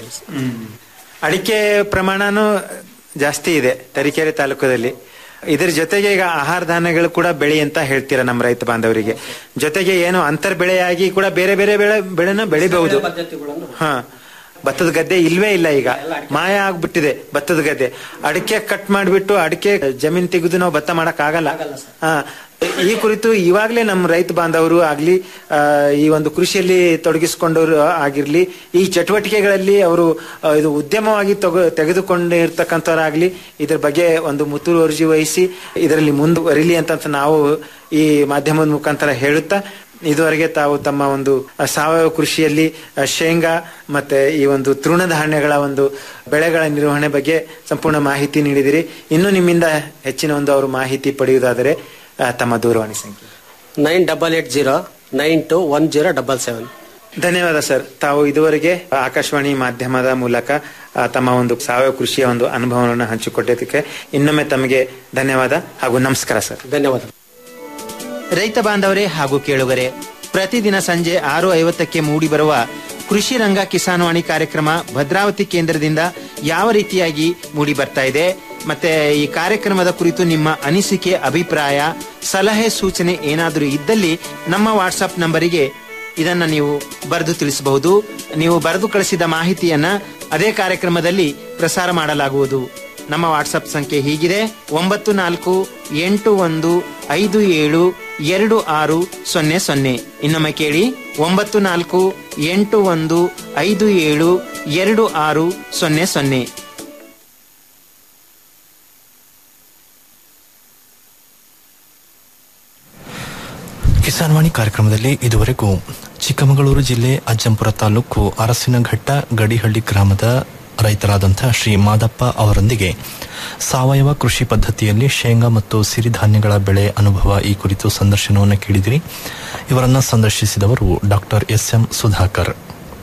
D: ಅಡಿಕೆ ಪ್ರಮಾಣನೂ ಜಾಸ್ತಿ ಇದೆ ತರೀಕೆರೆ ತಾಲೂಕದಲ್ಲಿ ಇದರ ಜೊತೆಗೆ ಈಗ ಆಹಾರ ಧಾನ್ಯಗಳು ಕೂಡ ಬೆಳಿ ಅಂತ ಹೇಳ್ತೀರಾ ನಮ್ಮ ರೈತ ಬಾಂಧವರಿಗೆ ಜೊತೆಗೆ ಏನು ಅಂತರ್ ಬೆಳೆಯಾಗಿ ಕೂಡ ಬೇರೆ ಬೇರೆ ಬೆಳೆ ಬೆಳೆನ ಬೆಳಿಬಹುದು ಹಾ ಭತ್ತದ ಗದ್ದೆ ಇಲ್ವೇ ಇಲ್ಲ ಈಗ ಮಾಯ ಆಗ್ಬಿಟ್ಟಿದೆ ಭತ್ತದ ಗದ್ದೆ ಅಡಿಕೆ ಕಟ್ ಮಾಡ್ಬಿಟ್ಟು ಅಡಿಕೆ ಜಮೀನ್ ತೆಗೆದು ನಾವು ಭತ್ತ ಮಾಡಕ್ ಆಗಲ್ಲ ಹಾ ಈ ಕುರಿತು ಇವಾಗಲೇ ನಮ್ಮ ರೈತ ಬಾಂಧವರು ಆಗ್ಲಿ ಆ, ಈ ಒಂದು ಕೃಷಿಯಲ್ಲಿ ತೊಡಗಿಸಿಕೊಂಡವರು ಆಗಿರ್ಲಿ ಈ ಚಟುವಟಿಕೆಗಳಲ್ಲಿ ಅವರು ಆ, ಇದು ಉದ್ಯಮವಾಗಿ ತಗೊ ತೆಗೆದುಕೊಂಡಿರ್ತಕ್ಕಂಥವ್ರಾಗ್ಲಿ ಇದ್ರ ಬಗ್ಗೆ ಒಂದು ಮುತುವರ್ಜಿ ವಹಿಸಿ ಇದರಲ್ಲಿ ಮುಂದುವರಿಲಿ ಅಂತ ನಾವು ಈ ಮಾಧ್ಯಮದ ಮುಖಾಂತರ ಹೇಳುತ್ತಾ ಇದುವರೆಗೆ ತಾವು ತಮ್ಮ ಒಂದು ಆ, ಸಾವಯವ ಕೃಷಿಯಲ್ಲಿ ಆ, ಶೇಂಗಾ ಮತ್ತೆ ಈ ಒಂದು ತೃಣಧಾನ್ಯಗಳ ಒಂದು ಬೆಳೆಗಳ ನಿರ್ವಹಣೆ ಬಗ್ಗೆ ಸಂಪೂರ್ಣ ಮಾಹಿತಿ ನೀಡಿದಿರಿ ಇನ್ನು ನಿಮ್ಮಿಂದ ಹೆಚ್ಚಿನ ಒಂದು ಅವರು ಮಾಹಿತಿ ಪಡೆಯುವುದಾದರೆ ಆ, ತಮ್ಮ ದೂರವಾಣಿ ಸಂಖ್ಯೆ
O: nine double eight zero nine two one zero double seven
D: ಧನ್ಯವಾದ ಸರ್ ತಾವು ಇದುವರೆಗೆ ಆಕಾಶವಾಣಿ ಮಾಧ್ಯಮದ ಮೂಲಕ ಆ, ತಮ್ಮ ಒಂದು ಸಾವಯವ ಕೃಷಿಯ ಒಂದು ಅನುಭವವನ್ನು ಹಂಚಿಕೊಟ್ಟಿದ್ದಕ್ಕೆ ಇನ್ನೊಮ್ಮೆ ತಮಗೆ ಧನ್ಯವಾದ ಹಾಗೂ ನಮಸ್ಕಾರ ಸರ್
O: ಧನ್ಯವಾದ
D: ರೈತ ಬಾಂಧವರೇ ಹಾಗೂ ಕೇಳುಗರೆ ಪ್ರತಿದಿನ ಸಂಜೆ ಆರು ಐವತ್ತಕ್ಕೆ ಮೂಡಿಬರುವ ಕೃಷಿ ರಂಗ ಕಿಸಾನ್ವಾಣಿ ಕಾರ್ಯಕ್ರಮ ಭದ್ರಾವತಿ ಕೇಂದ್ರದಿಂದ ಯಾವ ರೀತಿಯಾಗಿ ಮೂಡಿ ಬರ್ತಾ ಇದೆ ಮತ್ತೆ ಈ ಕಾರ್ಯಕ್ರಮದ ಕುರಿತು ನಿಮ್ಮ ಅನಿಸಿಕೆ ಅಭಿಪ್ರಾಯ ಸಲಹೆ ಸೂಚನೆ ಏನಾದರೂ ಇದ್ದಲ್ಲಿ ನಮ್ಮ ವಾಟ್ಸಪ್ ನಂಬರಿಗೆ ಇದನ್ನ ನೀವು ಬರೆದು ತಿಳಿಸಬಹುದು ನೀವು ಬರೆದು ಕಳಿಸಿದ ಮಾಹಿತಿಯನ್ನ ಅದೇ ಕಾರ್ಯಕ್ರಮದಲ್ಲಿ ಪ್ರಸಾರ ಮಾಡಲಾಗುವುದು ನಮ್ಮ ವಾಟ್ಸಪ್ ಸಂಖ್ಯೆ ಹೀಗಿದೆ ಒಂಬತ್ತು ನಾಲ್ಕು ಎಂಟು ಒಂದು ಐದು ಏಳು ಎರಡು ಆರು ಸೊನ್ನೆ ಸೊನ್ನೆ ಇನ್ನೊಮ್ಮೆ ಕೇಳಿ ಒಂಬತ್ತು ನಾಲ್ಕು ಎಂಟು ಒಂದು ಐದು ಏಳು ಎರಡು ಆರು ಸೊನ್ನೆ ಸೊನ್ನೆ
C: ಕಿಸಾನ್ವಾಣಿ ಕಾರ್ಯಕ್ರಮದಲ್ಲಿ ಇದುವರೆಗೂ ಚಿಕ್ಕಮಗಳೂರು ಜಿಲ್ಲೆ ಅಜ್ಜಂಪುರ ತಾಲೂಕು ಅರಸಿನಘಟ್ಟ ಗಡಿಹಳ್ಳಿ ಗ್ರಾಮದ ರೈತರಾದಂಥ ಶ್ರೀ ಮಾದಪ್ಪ ಅವರೊಂದಿಗೆ ಸಾವಯವ ಕೃಷಿ ಪದ್ಧತಿಯಲ್ಲಿ ಶೇಂಗಾ ಮತ್ತು ಸಿರಿಧಾನ್ಯಗಳ ಬೆಳೆ ಅನುಭವ ಈ ಕುರಿತು ಸಂದರ್ಶನವನ್ನು ಕೇಳಿದಿರಿ ಇವರನ್ನ ಸಂದರ್ಶಿಸಿದವರು ಡಾಕ್ಟರ್ ಎಸ್ ಎಂ ಸುಧಾಕರ್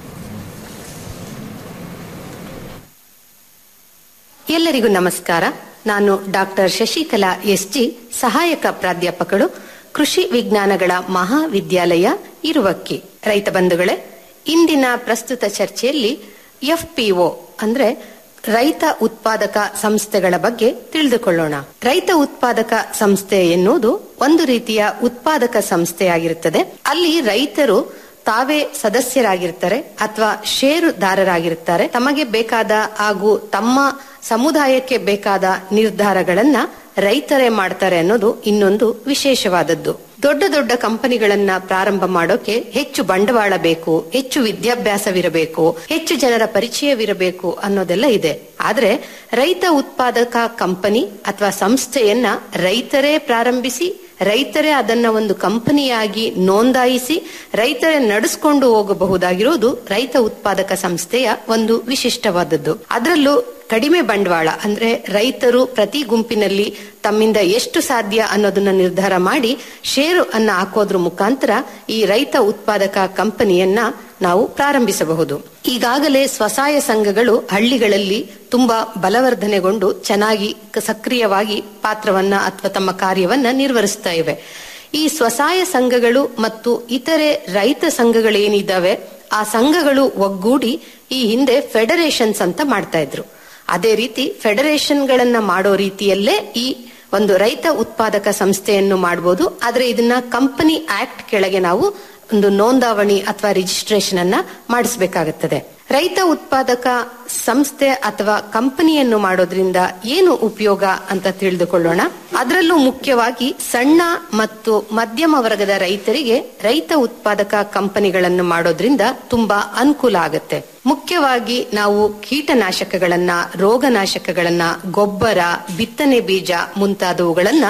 P: ಎಲ್ಲರಿಗೂ ನಮಸ್ಕಾರ ನಾನು ಡಾಕ್ಟರ್ ಶಶಿಕಲಾ ಎಸ್ಜಿ ಸಹಾಯಕ ಪ್ರಾಧ್ಯಾಪಕಳು ಕೃಷಿ ವಿಜ್ಞಾನಗಳ ಮಹಾವಿದ್ಯಾಲಯ ಇರುವಕ್ಕಿ ರೈತ ಬಂಧುಗಳೇ ಇಂದಿನ ಪ್ರಸ್ತುತ ಚರ್ಚೆಯಲ್ಲಿ ಎಫ್ಪಿಒ ಅಂದ್ರೆ ರೈತ ಉತ್ಪಾದಕ ಸಂಸ್ಥೆಗಳ ಬಗ್ಗೆ ತಿಳಿದುಕೊಳ್ಳೋಣ ರೈತ ಉತ್ಪಾದಕ ಸಂಸ್ಥೆ ಎನ್ನುವುದು ಒಂದು ರೀತಿಯ ಉತ್ಪಾದಕ ಸಂಸ್ಥೆಯಾಗಿರುತ್ತದೆ ಅಲ್ಲಿ ರೈತರು ತಾವೇ ಸದಸ್ಯರಾಗಿರ್ತಾರೆ ಅಥವಾ ಷೇರುದಾರರಾಗಿರ್ತಾರೆ ತಮಗೆ ಬೇಕಾದ ಹಾಗೂ ತಮ್ಮ ಸಮುದಾಯಕ್ಕೆ ಬೇಕಾದ ನಿರ್ಧಾರಗಳನ್ನ ರೈತರೇ ಮಾಡ್ತಾರೆ ಅನ್ನೋದು ಇನ್ನೊಂದು ವಿಶೇಷವಾದದ್ದು ದೊಡ್ಡ ದೊಡ್ಡ ಕಂಪನಿಗಳನ್ನ ಪ್ರಾರಂಭ ಮಾಡೋಕೆ ಹೆಚ್ಚು ಬಂಡವಾಳ ಬೇಕು ಹೆಚ್ಚು ವಿದ್ಯಾಭ್ಯಾಸವಿರಬೇಕು ಹೆಚ್ಚು ಜನರ ಪರಿಚಯವಿರಬೇಕು ಅನ್ನೋದೆಲ್ಲ ಇದೆ ಆದ್ರೆ ರೈತ ಉತ್ಪಾದಕ ಕಂಪನಿ ಅಥವಾ ಸಂಸ್ಥೆಯನ್ನ ರೈತರೇ ಪ್ರಾರಂಭಿಸಿ ರೈತರೇ ಅದನ್ನ ಒಂದು ಕಂಪನಿಯಾಗಿ ನೋಂದಾಯಿಸಿ ರೈತರೇ ನಡೆಸ್ಕೊಂಡು ಹೋಗಬಹುದಾಗಿರೋದು ರೈತ ಉತ್ಪಾದಕ ಸಂಸ್ಥೆಯ ಒಂದು ವಿಶಿಷ್ಟವಾದದ್ದು ಅದರಲ್ಲೂ ಕಡಿಮೆ ಬಂಡವಾಳ ಅಂದ್ರೆ ರೈತರು ಪ್ರತಿ ಗುಂಪಿನಲ್ಲಿ ತಮ್ಮಿಂದ ಎಷ್ಟು ಸಾಧ್ಯ ಅನ್ನೋದನ್ನ ನಿರ್ಧಾರ ಮಾಡಿ ಷೇರು ಅನ್ನ ಹಾಕೋದ್ರ ಮುಖಾಂತರ ಈ ರೈತ ಉತ್ಪಾದಕ ಕಂಪನಿಯನ್ನ ನಾವು ಪ್ರಾರಂಭಿಸಬಹುದು ಈಗಾಗಲೇ ಸ್ವಸಹಾಯ ಸಂಘಗಳು ಹಳ್ಳಿಗಳಲ್ಲಿ ತುಂಬಾ ಬಲವರ್ಧನೆಗೊಂಡು ಚೆನ್ನಾಗಿ ಕ- ಸಕ್ರಿಯವಾಗಿ ಪಾತ್ರವನ್ನ ಅಥವಾ ತಮ್ಮ ಕಾರ್ಯವನ್ನ ನಿರ್ವಹಿಸ್ತಾ ಇವೆ ಈ ಸ್ವಸಹಾಯ ಸಂಘಗಳು ಮತ್ತು ಇತರೆ ರೈತ ಸಂಘಗಳೇನಿದ್ದಾವೆ ಆ ಸಂಘಗಳು ಒಗ್ಗೂಡಿ ಈ ಹಿಂದೆ ಫೆಡರೇಷನ್ಸ್ ಅಂತ ಮಾಡ್ತಾ ಇದ್ರು ಅದೇ ರೀತಿ ಫೆಡರೇಷನ್ಗಳನ್ನ ಮಾಡೋ ರೀತಿಯಲ್ಲೇ ಈ ಒಂದು ರೈತ ಉತ್ಪಾದಕ ಸಂಸ್ಥೆಯನ್ನು ಮಾಡಬಹುದು ಆದ್ರೆ ಇದನ್ನ ಕಂಪನಿ ಆಕ್ಟ್ ಕೆಳಗೆ ನಾವು ಒಂದು ನೋಂದಾವಣಿ ಅಥವಾ ರಿಜಿಸ್ಟ್ರೇಷನ್ ಅನ್ನ ಮಾಡಿಸಬೇಕಾಗುತ್ತದೆ ರೈತ ಉತ್ಪಾದಕ ಸಂಸ್ಥೆ ಅಥವಾ ಕಂಪನಿಯನ್ನು ಮಾಡೋದ್ರಿಂದ ಏನು ಉಪಯೋಗ ಅಂತ ತಿಳಿದುಕೊಳ್ಳೋಣ ಅದರಲ್ಲೂ ಮುಖ್ಯವಾಗಿ ಸಣ್ಣ ಮತ್ತು ಮಧ್ಯಮ ವರ್ಗದ ರೈತರಿಗೆ ರೈತ ಉತ್ಪಾದಕ ಕಂಪನಿಗಳನ್ನು ಮಾಡೋದ್ರಿಂದ ತುಂಬಾ ಅನುಕೂಲ ಆಗುತ್ತೆ ಮುಖ್ಯವಾಗಿ ನಾವು ಕೀಟನಾಶಕಗಳನ್ನ ರೋಗನಾಶಕಗಳನ್ನ ಗೊಬ್ಬರ ಬಿತ್ತನೆ ಬೀಜ ಮುಂತಾದವುಗಳನ್ನ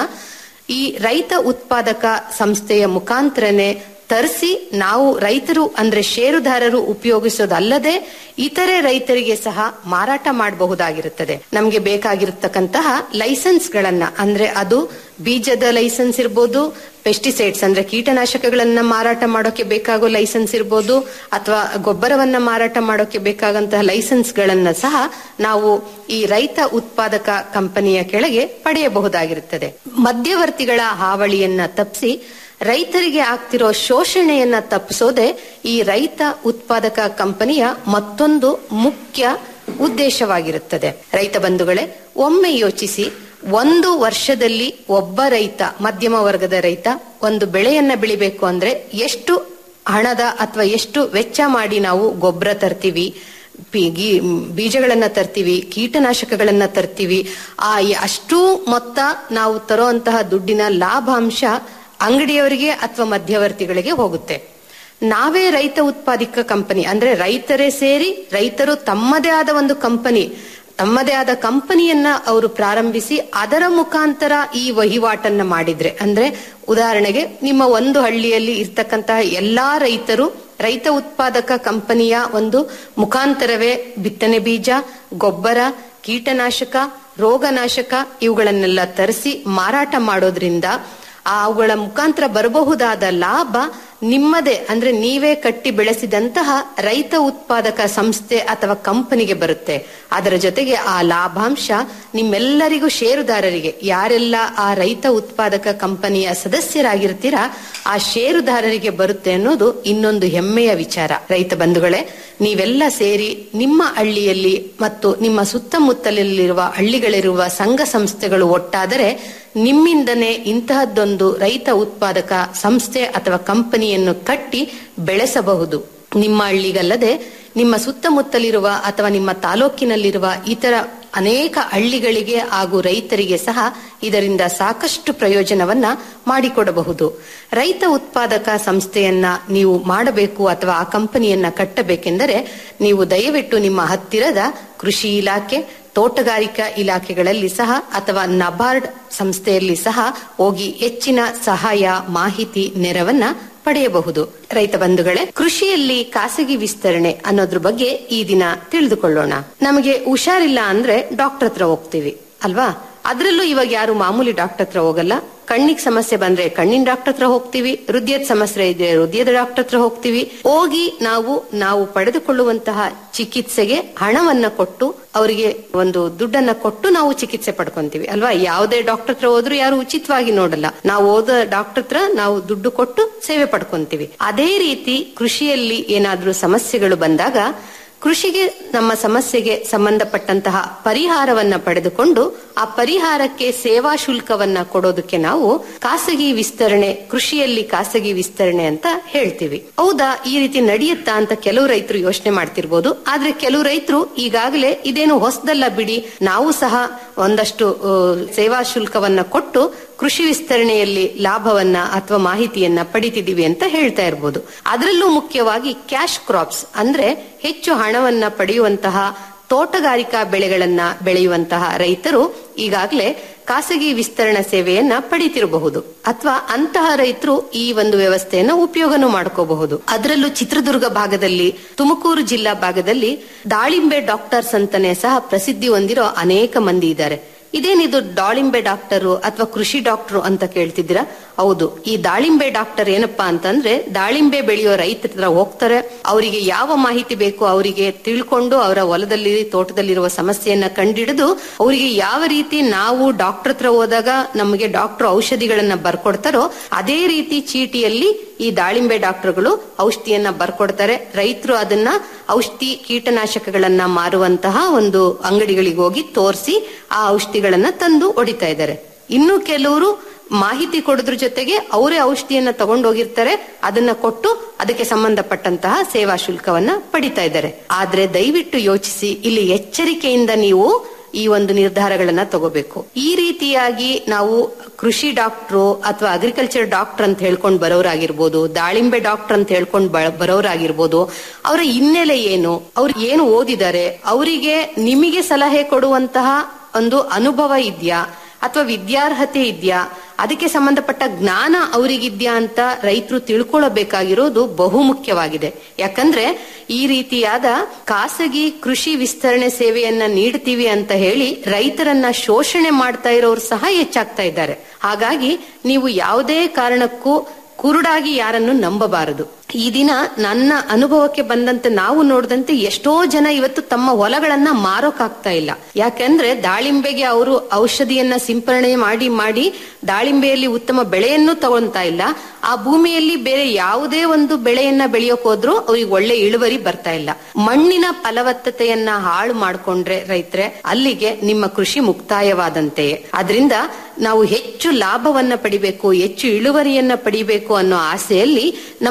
P: ಈ ರೈತ ಉತ್ಪಾದಕ ಸಂಸ್ಥೆಯ ಮುಖಾಂತರನೇ ತರಿಸಿ ನಾವು ರೈತರು ಅಂದ್ರೆ ಷೇರುದಾರರು ಉಪಯೋಗಿಸೋದಲ್ಲದೆ ಇತರೆ ರೈತರಿಗೆ ಸಹ ಮಾರಾಟ ಮಾಡಬಹುದಾಗಿರುತ್ತದೆ ನಮಗೆ ಬೇಕಾಗಿರತಕ್ಕಂತಹ ಲೈಸೆನ್ಸ್ ಗಳನ್ನ ಅಂದ್ರೆ ಅದು ಬೀಜದ ಲೈಸೆನ್ಸ್ ಇರ್ಬೋದು ಪೆಸ್ಟಿಸೈಡ್ಸ್ ಅಂದ್ರೆ ಕೀಟನಾಶಕಗಳನ್ನ ಮಾರಾಟ ಮಾಡೋಕೆ ಬೇಕಾಗೋ ಲೈಸೆನ್ಸ್ ಇರ್ಬೋದು ಅಥವಾ ಗೊಬ್ಬರವನ್ನ ಮಾರಾಟ ಮಾಡೋಕೆ ಬೇಕಾಗಂತಹ ಲೈಸೆನ್ಸ್ ಗಳನ್ನ ಸಹ ನಾವು ಈ ರೈತ ಉತ್ಪಾದಕ ಕಂಪನಿಯ ಕೆಳಗೆ ಪಡೆಯಬಹುದಾಗಿರುತ್ತದೆ ಮಧ್ಯವರ್ತಿಗಳ ಹಾವಳಿಯನ್ನ ತಪ್ಪಿಸಿ ರೈತರಿಗೆ ಆಗ್ತಿರೋ ಶೋಷಣೆಯನ್ನ ತಪ್ಪಿಸೋದೇ ಈ ರೈತ ಉತ್ಪಾದಕ ಕಂಪನಿಯ ಮತ್ತೊಂದು ಮುಖ್ಯ ಉದ್ದೇಶವಾಗಿರುತ್ತದೆ ರೈತ ಬಂಧುಗಳೇ ಒಮ್ಮೆ ಯೋಚಿಸಿ ಒಂದು ವರ್ಷದಲ್ಲಿ ಒಬ್ಬ ರೈತ ಮಧ್ಯಮ ವರ್ಗದ ರೈತ ಒಂದು ಬೆಳೆಯನ್ನ ಬೆಳಿಬೇಕು ಅಂದ್ರೆ ಎಷ್ಟು ಹಣದ ಅಥವಾ ಎಷ್ಟು ವೆಚ್ಚ ಮಾಡಿ ನಾವು ಗೊಬ್ಬರ ತರ್ತೀವಿ ಪಿ- ಗಿ- ಬೀಜಗಳನ್ನ ತರ್ತೀವಿ ಕೀಟನಾಶಕಗಳನ್ನ ತರ್ತೀವಿ ಆ ಈ ಅಷ್ಟೂ ಮೊತ್ತ ನಾವು ತರುವಂತಹ ದುಡ್ಡಿನ ಲಾಭಾಂಶ ಅಂಗಡಿಯವರಿಗೆ ಅಥವಾ ಮಧ್ಯವರ್ತಿಗಳಿಗೆ ಹೋಗುತ್ತೆ ನಾವೇ ರೈತ ಉತ್ಪಾದಕ ಕಂಪನಿ ಅಂದ್ರೆ ರೈತರೇ ಸೇರಿ ರೈತರು ತಮ್ಮದೇ ಆದ ಒಂದು ಕಂಪನಿ ತಮ್ಮದೇ ಆದ ಕಂಪನಿಯನ್ನ ಅವರು ಪ್ರಾರಂಭಿಸಿ ಅದರ ಮುಖಾಂತರ ಈ ವಹಿವಾಟನ್ನ ಮಾಡಿದ್ರೆ ಅಂದ್ರೆ ಉದಾಹರಣೆಗೆ ನಿಮ್ಮ ಒಂದು ಹಳ್ಳಿಯಲ್ಲಿ ಇರ್ತಕ್ಕಂತಹ ಎಲ್ಲಾ ರೈತರು ರೈತ ಉತ್ಪಾದಕ ಕಂಪನಿಯ ಒಂದು ಮುಖಾಂತರವೇ ಬಿತ್ತನೆ ಬೀಜ ಗೊಬ್ಬರ ಕೀಟನಾಶಕ ರೋಗನಾಶಕ ಇವುಗಳನ್ನೆಲ್ಲ ತರಿಸಿ ಮಾರಾಟ ಮಾಡೋದ್ರಿಂದ ಆ ಅವುಗಳ ಮುಖಾಂತರ ಬರಬಹುದಾದ ಲಾಭ ನಿಮ್ಮದೇ ಅಂದ್ರೆ ನೀವೇ ಕಟ್ಟಿ ಬೆಳೆಸಿದಂತಹ ರೈತ ಉತ್ಪಾದಕ ಸಂಸ್ಥೆ ಅಥವಾ ಕಂಪನಿಗೆ ಬರುತ್ತೆ ಅದರ ಜೊತೆಗೆ ಆ ಲಾಭಾಂಶ ನಿಮ್ಮೆಲ್ಲರಿಗೂ ಷೇರುದಾರರಿಗೆ ಯಾರೆಲ್ಲ ಆ ರೈತ ಉತ್ಪಾದಕ ಕಂಪನಿಯ ಸದಸ್ಯರಾಗಿರ್ತೀರಾ ಆ ಷೇರುದಾರರಿಗೆ ಬರುತ್ತೆ ಅನ್ನೋದು ಇನ್ನೊಂದು ಹೆಮ್ಮೆಯ ವಿಚಾರ ರೈತ ಬಂಧುಗಳೇ ನೀವೆಲ್ಲ ಸೇರಿ ನಿಮ್ಮ ಹಳ್ಳಿಯಲ್ಲಿ ಮತ್ತು ನಿಮ್ಮ ಸುತ್ತಮುತ್ತಲಲ್ಲಿರುವ ಹಳ್ಳಿಗಳಿರುವ ಸಂಘ ಸಂಸ್ಥೆಗಳು ಒಟ್ಟಾದರೆ ನಿಮ್ಮಿಂದನೇ ಇಂತಹದ್ದೊಂದು ರೈತ ಉತ್ಪಾದಕ ಸಂಸ್ಥೆ ಅಥವಾ ಕಂಪನಿಯನ್ನು ಕಟ್ಟಿ ಬೆಳೆಸಬಹುದು ನಿಮ್ಮ ಹಳ್ಳಿಗಲ್ಲದೆ ನಿಮ್ಮ ಸುತ್ತಮುತ್ತಲಿರುವ ಅಥವಾ ನಿಮ್ಮ ತಾಲೂಕಿನಲ್ಲಿರುವ ಇತರ ಅನೇಕ ಹಳ್ಳಿಗಳಿಗೆ ಹಾಗೂ ರೈತರಿಗೆ ಸಹ ಇದರಿಂದ ಸಾಕಷ್ಟು ಪ್ರಯೋಜನವನ್ನ ಮಾಡಿಕೊಡಬಹುದು ರೈತ ಉತ್ಪಾದಕ ಸಂಸ್ಥೆಯನ್ನ ನೀವು ಮಾಡಬೇಕು ಅಥವಾ ಆ ಕಂಪನಿಯನ್ನ ಕಟ್ಟಬೇಕೆಂದರೆ ನೀವು ದಯವಿಟ್ಟು ನಿಮ್ಮ ಹತ್ತಿರದ ಕೃಷಿ ಇಲಾಖೆ ತೋಟಗಾರಿಕಾ ಇಲಾಖೆಗಳಲ್ಲಿ ಸಹ ಅಥವಾ ನಬಾರ್ಡ್ ಸಂಸ್ಥೆಯಲ್ಲಿ ಸಹ ಹೋಗಿ ಹೆಚ್ಚಿನ ಸಹಾಯ ಮಾಹಿತಿ ನೆರವನ್ನ ಪಡೆಯಬಹುದು ರೈತ ಬಂಧುಗಳೇ ಕೃಷಿಯಲ್ಲಿ ಖಾಸಗಿ ವಿಸ್ತರಣೆ ಅನ್ನೋದ್ರ ಬಗ್ಗೆ ಈ ದಿನ ತಿಳಿದುಕೊಳ್ಳೋಣ ನಮಗೆ ಹುಷಾರಿಲ್ಲ ಅಂದ್ರೆ ಡಾಕ್ಟರ್ ಹತ್ರ ಹೋಗ್ತೀವಿ ಅಲ್ವಾ ಅದ್ರಲ್ಲೂ ಇವಾಗ ಯಾರು ಮಾಮೂಲಿ ಡಾಕ್ಟರ್ ಹತ್ರ ಹೋಗಲ್ಲ ಕಣ್ಣಿಗೆ ಸಮಸ್ಯೆ ಬಂದ್ರೆ ಕಣ್ಣಿನ ಡಾಕ್ಟರ್ ಹತ್ರ ಹೋಗ್ತೀವಿ ಹೃದಯದ ಸಮಸ್ಯೆ ಇದ್ರೆ ಹೃದಯದ ಡಾಕ್ಟರ್ ಹತ್ರ ಹೋಗ್ತೀವಿ ಹೋಗಿ ನಾವು ನಾವು ಪಡೆದುಕೊಳ್ಳುವಂತಹ ಚಿಕಿತ್ಸೆಗೆ ಹಣವನ್ನ ಕೊಟ್ಟು ಅವರಿಗೆ ಒಂದು ದುಡ್ಡನ್ನ ಕೊಟ್ಟು ನಾವು ಚಿಕಿತ್ಸೆ ಪಡ್ಕೊಂತೀವಿ ಅಲ್ವಾ ಯಾವುದೇ ಡಾಕ್ಟರ್ ಹತ್ರ ಹೋದ್ರು ಯಾರು ಉಚಿತವಾಗಿ ನೋಡಲ್ಲ ನಾವು ಹೋದ ಡಾಕ್ಟರ್ ಹತ್ರ ನಾವು ದುಡ್ಡು ಕೊಟ್ಟು ಸೇವೆ ಪಡ್ಕೊಂತೀವಿ ಅದೇ ರೀತಿ ಕೃಷಿಯಲ್ಲಿ ಏನಾದ್ರೂ ಸಮಸ್ಯೆಗಳು ಬಂದಾಗ ಕೃಷಿಗೆ ನಮ್ಮ ಸಮಸ್ಯೆಗೆ ಸಂಬಂಧಪಟ್ಟಂತಹ ಪರಿಹಾರವನ್ನ ಪಡೆದುಕೊಂಡು ಆ ಪರಿಹಾರಕ್ಕೆ ಸೇವಾ ಶುಲ್ಕವನ್ನ ಕೊಡೋದಕ್ಕೆ ನಾವು ಖಾಸಗಿ ವಿಸ್ತರಣೆ ಕೃಷಿಯಲ್ಲಿ ಖಾಸಗಿ ವಿಸ್ತರಣೆ ಅಂತ ಹೇಳ್ತೀವಿ ಹೌದಾ ಈ ರೀತಿ ನಡೆಯುತ್ತಾ ಅಂತ ಕೆಲವು ರೈತರು ಯೋಚನೆ ಮಾಡ್ತಿರ್ಬೋದು ಆದ್ರೆ ಕೆಲವು ರೈತರು ಈಗಾಗಲೇ ಇದೇನು ಹೊಸದಲ್ಲ ಬಿಡಿ ನಾವು ಸಹ ಒಂದಷ್ಟು ಆ, ಸೇವಾ ಶುಲ್ಕವನ್ನ ಕೊಟ್ಟು ಕೃಷಿ ವಿಸ್ತರಣೆಯಲ್ಲಿ ಲಾಭವನ್ನ ಅಥವಾ ಮಾಹಿತಿಯನ್ನ ಪಡಿತಿದೀವಿ ಅಂತ ಹೇಳ್ತಾ ಇರ್ಬೋದು ಅದರಲ್ಲೂ ಮುಖ್ಯವಾಗಿ ಕ್ಯಾಶ್ ಕ್ರಾಪ್ಸ್ ಅಂದ್ರೆ ಹೆಚ್ಚು ಹಣವನ್ನ ಪಡೆಯುವಂತಹ ತೋಟಗಾರಿಕಾ ಬೆಳೆಗಳನ್ನ ಬೆಳೆಯುವಂತಹ ರೈತರು ಈಗಾಗಲೇ ಖಾಸಗಿ ವಿಸ್ತರಣಾ ಸೇವೆಯನ್ನ ಪಡಿತಿರಬಹುದು ಅಥವಾ ಅಂತಹ ರೈತರು ಈ ಒಂದು ವ್ಯವಸ್ಥೆಯನ್ನ ಉಪಯೋಗನೂ ಮಾಡ್ಕೋಬಹುದು ಅದರಲ್ಲೂ ಚಿತ್ರದುರ್ಗ ಭಾಗದಲ್ಲಿ ತುಮಕೂರು ಜಿಲ್ಲಾ ಭಾಗದಲ್ಲಿ ದಾಳಿಂಬೆ ಡಾಕ್ಟರ್ಸ್ ಅಂತಾನೆ ಸಹ ಪ್ರಸಿದ್ಧಿ ಹೊಂದಿರೋ ಅನೇಕ ಮಂದಿ ಇದ್ದಾರೆ ಇದೇನಿದು ದಾಳಿಂಬೆ ಡಾಕ್ಟರು ಅಥವಾ ಕೃಷಿ ಡಾಕ್ಟರು ಅಂತ ಕೇಳ್ತಿದ್ದೀರಾ ಹೌದು ಈ ದಾಳಿಂಬೆ ಡಾಕ್ಟರ್ ಏನಪ್ಪಾ ಅಂತಂದ್ರೆ ದಾಳಿಂಬೆ ಬೆಳೆಯೋ ರೈತರ ಹತ್ರ ಹೋಗ್ತಾರೆ ಅವರಿಗೆ ಯಾವ ಮಾಹಿತಿ ಬೇಕು ಅವರಿಗೆ ತಿಳ್ಕೊಂಡು ಅವರ ಹೊಲದಲ್ಲಿ ತೋಟದಲ್ಲಿರುವ ಸಮಸ್ಯೆಯನ್ನ ಕಂಡಿಡಿದು ಅವರಿಗೆ ಯಾವ ರೀತಿ ನಾವು ಡಾಕ್ಟರ್ ಹತ್ರ ಹೋದಾಗ ನಮಗೆ ಡಾಕ್ಟರ್ ಔಷಧಿಗಳನ್ನ ಬರ್ಕೊಡ್ತಾರೋ ಅದೇ ರೀತಿ ಚೀಟಿಯಲ್ಲಿ ಈ ದಾಳಿಂಬೆ ಡಾಕ್ಟರ್ಗಳು ಔಷಧಿಯನ್ನ ಬರ್ಕೊಡ್ತಾರೆ ರೈತರು ಅದನ್ನ ಔಷಧಿ ಕೀಟನಾಶಕಗಳನ್ನ ಮಾರುವಂತಹ ಒಂದು ಅಂಗಡಿಗಳಿಗೆ ಹೋಗಿ ತೋರಿಸಿ ಆ ಔಷಧಿಗಳನ್ನ ತಂದು ಹೊಡಿತಾ ಇದ್ದಾರೆ ಇನ್ನು ಕೆಲವರು ಮಾಹಿತಿ ಕೊಡೋದ್ರ ಜೊತೆಗೆ ಅವರೇ ಔಷಧಿಯನ್ನ ತಗೊಂಡೋಗಿರ್ತಾರೆ ಅದನ್ನ ಕೊಟ್ಟು ಅದಕ್ಕೆ ಸಂಬಂಧಪಟ್ಟಂತಹ ಸೇವಾ ಶುಲ್ಕವನ್ನ ಪಡಿತಾ ಇದ್ದಾರೆ ಆದ್ರೆ ದಯವಿಟ್ಟು ಯೋಚಿಸಿ ಇಲ್ಲಿ ಎಚ್ಚರಿಕೆಯಿಂದ ನೀವು ಈ ಒಂದು ನಿರ್ಧಾರಗಳನ್ನ ತಗೋಬೇಕು ಈ ರೀತಿಯಾಗಿ ನಾವು ಕೃಷಿ ಡಾಕ್ಟ್ರು ಅಥವಾ ಅಗ್ರಿಕಲ್ಚರ್ ಡಾಕ್ಟರ್ ಅಂತ ಹೇಳ್ಕೊಂಡು ಬರೋರಾಗಿರ್ಬೋದು ದಾಳಿಂಬೆ ಡಾಕ್ಟರ್ ಅಂತ ಹೇಳ್ಕೊಂಡು ಬ- ಬರೋರಾಗಿರ್ಬೋದು ಅವರ ಹಿನ್ನೆಲೆ ಏನು ಅವ್ರು ಏನು ಓದಿದ್ದಾರೆ ಅವರಿಗೆ ನಿಮಗೆ ಸಲಹೆ ಕೊಡುವಂತಹ ಒಂದು ಅನುಭವ ಇದೆಯಾ ಅಥವಾ ವಿದ್ಯಾರ್ಹತೆ ಇದೆಯಾ ಅದಕ್ಕೆ ಸಂಬಂಧಪಟ್ಟ ಜ್ಞಾನ ಅವರಿಗಿದ್ಯಾ ಅಂತ ರೈತರು ತಿಳ್ಕೊಳ್ಳಬೇಕಾಗಿರೋದು ಬಹು ಮುಖ್ಯವಾಗಿದೆ ಯಾಕಂದ್ರೆ ಈ ರೀತಿಯಾದ ಖಾಸಗಿ ಕೃಷಿ ವಿಸ್ತರಣೆ ಸೇವೆಯನ್ನ ನೀಡ್ತೀವಿ ಅಂತ ಹೇಳಿ ರೈತರನ್ನ ಶೋಷಣೆ ಮಾಡ್ತಾ ಇರೋರು ಸಹ ಹೆಚ್ಚಾಗ್ತಾ ಇದ್ದಾರೆ ಹಾಗಾಗಿ ನೀವು ಯಾವುದೇ ಕಾರಣಕ್ಕೂ ಕುರುಡಾಗಿ ಯಾರನ್ನು ನಂಬಬಾರದು ಈ ದಿನ ನನ್ನ ಅನುಭವಕ್ಕೆ ಬಂದಂತೆ ನಾವು ನೋಡಿದಂತೆ ಎಷ್ಟೋ ಜನ ಇವತ್ತು ತಮ್ಮ ಹೊಲಗಳನ್ನ ಮಾರೋಕಾಗ್ತಾ ಇಲ್ಲ ಯಾಕಂದ್ರೆ ದಾಳಿಂಬೆಗೆ ಅವರು ಔಷಧಿಯನ್ನ ಸಿಂಪರಣೆ ಮಾಡಿ ಮಾಡಿ ದಾಳಿಂಬೆಯಲ್ಲಿ ಉತ್ತಮ ಬೆಳೆಯನ್ನು ತಗೊಂತಾ ಇಲ್ಲ ಆ ಭೂಮಿಯಲ್ಲಿ ಬೇರೆ ಯಾವುದೇ ಒಂದು ಬೆಳೆಯನ್ನ ಬೆಳೆಯೋಕ್ ಹೋದ್ರು ಅವ್ರಿಗೆ ಒಳ್ಳೆ ಇಳುವರಿ ಬರ್ತಾ ಇಲ್ಲ ಮಣ್ಣಿನ ಫಲವತ್ತತೆಯನ್ನ ಹಾಳು ಮಾಡ್ಕೊಂಡ್ರೆ ರೈತರೆ ಅಲ್ಲಿಗೆ ನಿಮ್ಮ ಕೃಷಿ ಮುಕ್ತಾಯವಾದಂತೆಯೇ ಅದರಿಂದ ನಾವು ಹೆಚ್ಚು ಲಾಭವನ್ನ ಪಡಿಬೇಕು ಹೆಚ್ಚು ಇಳುವರಿಯನ್ನ ಪಡಿಬೇಕು ಅನ್ನೋ ಆಸೆಯಲ್ಲಿ ನಮ್ಮ ಮಣ್ಣಿನ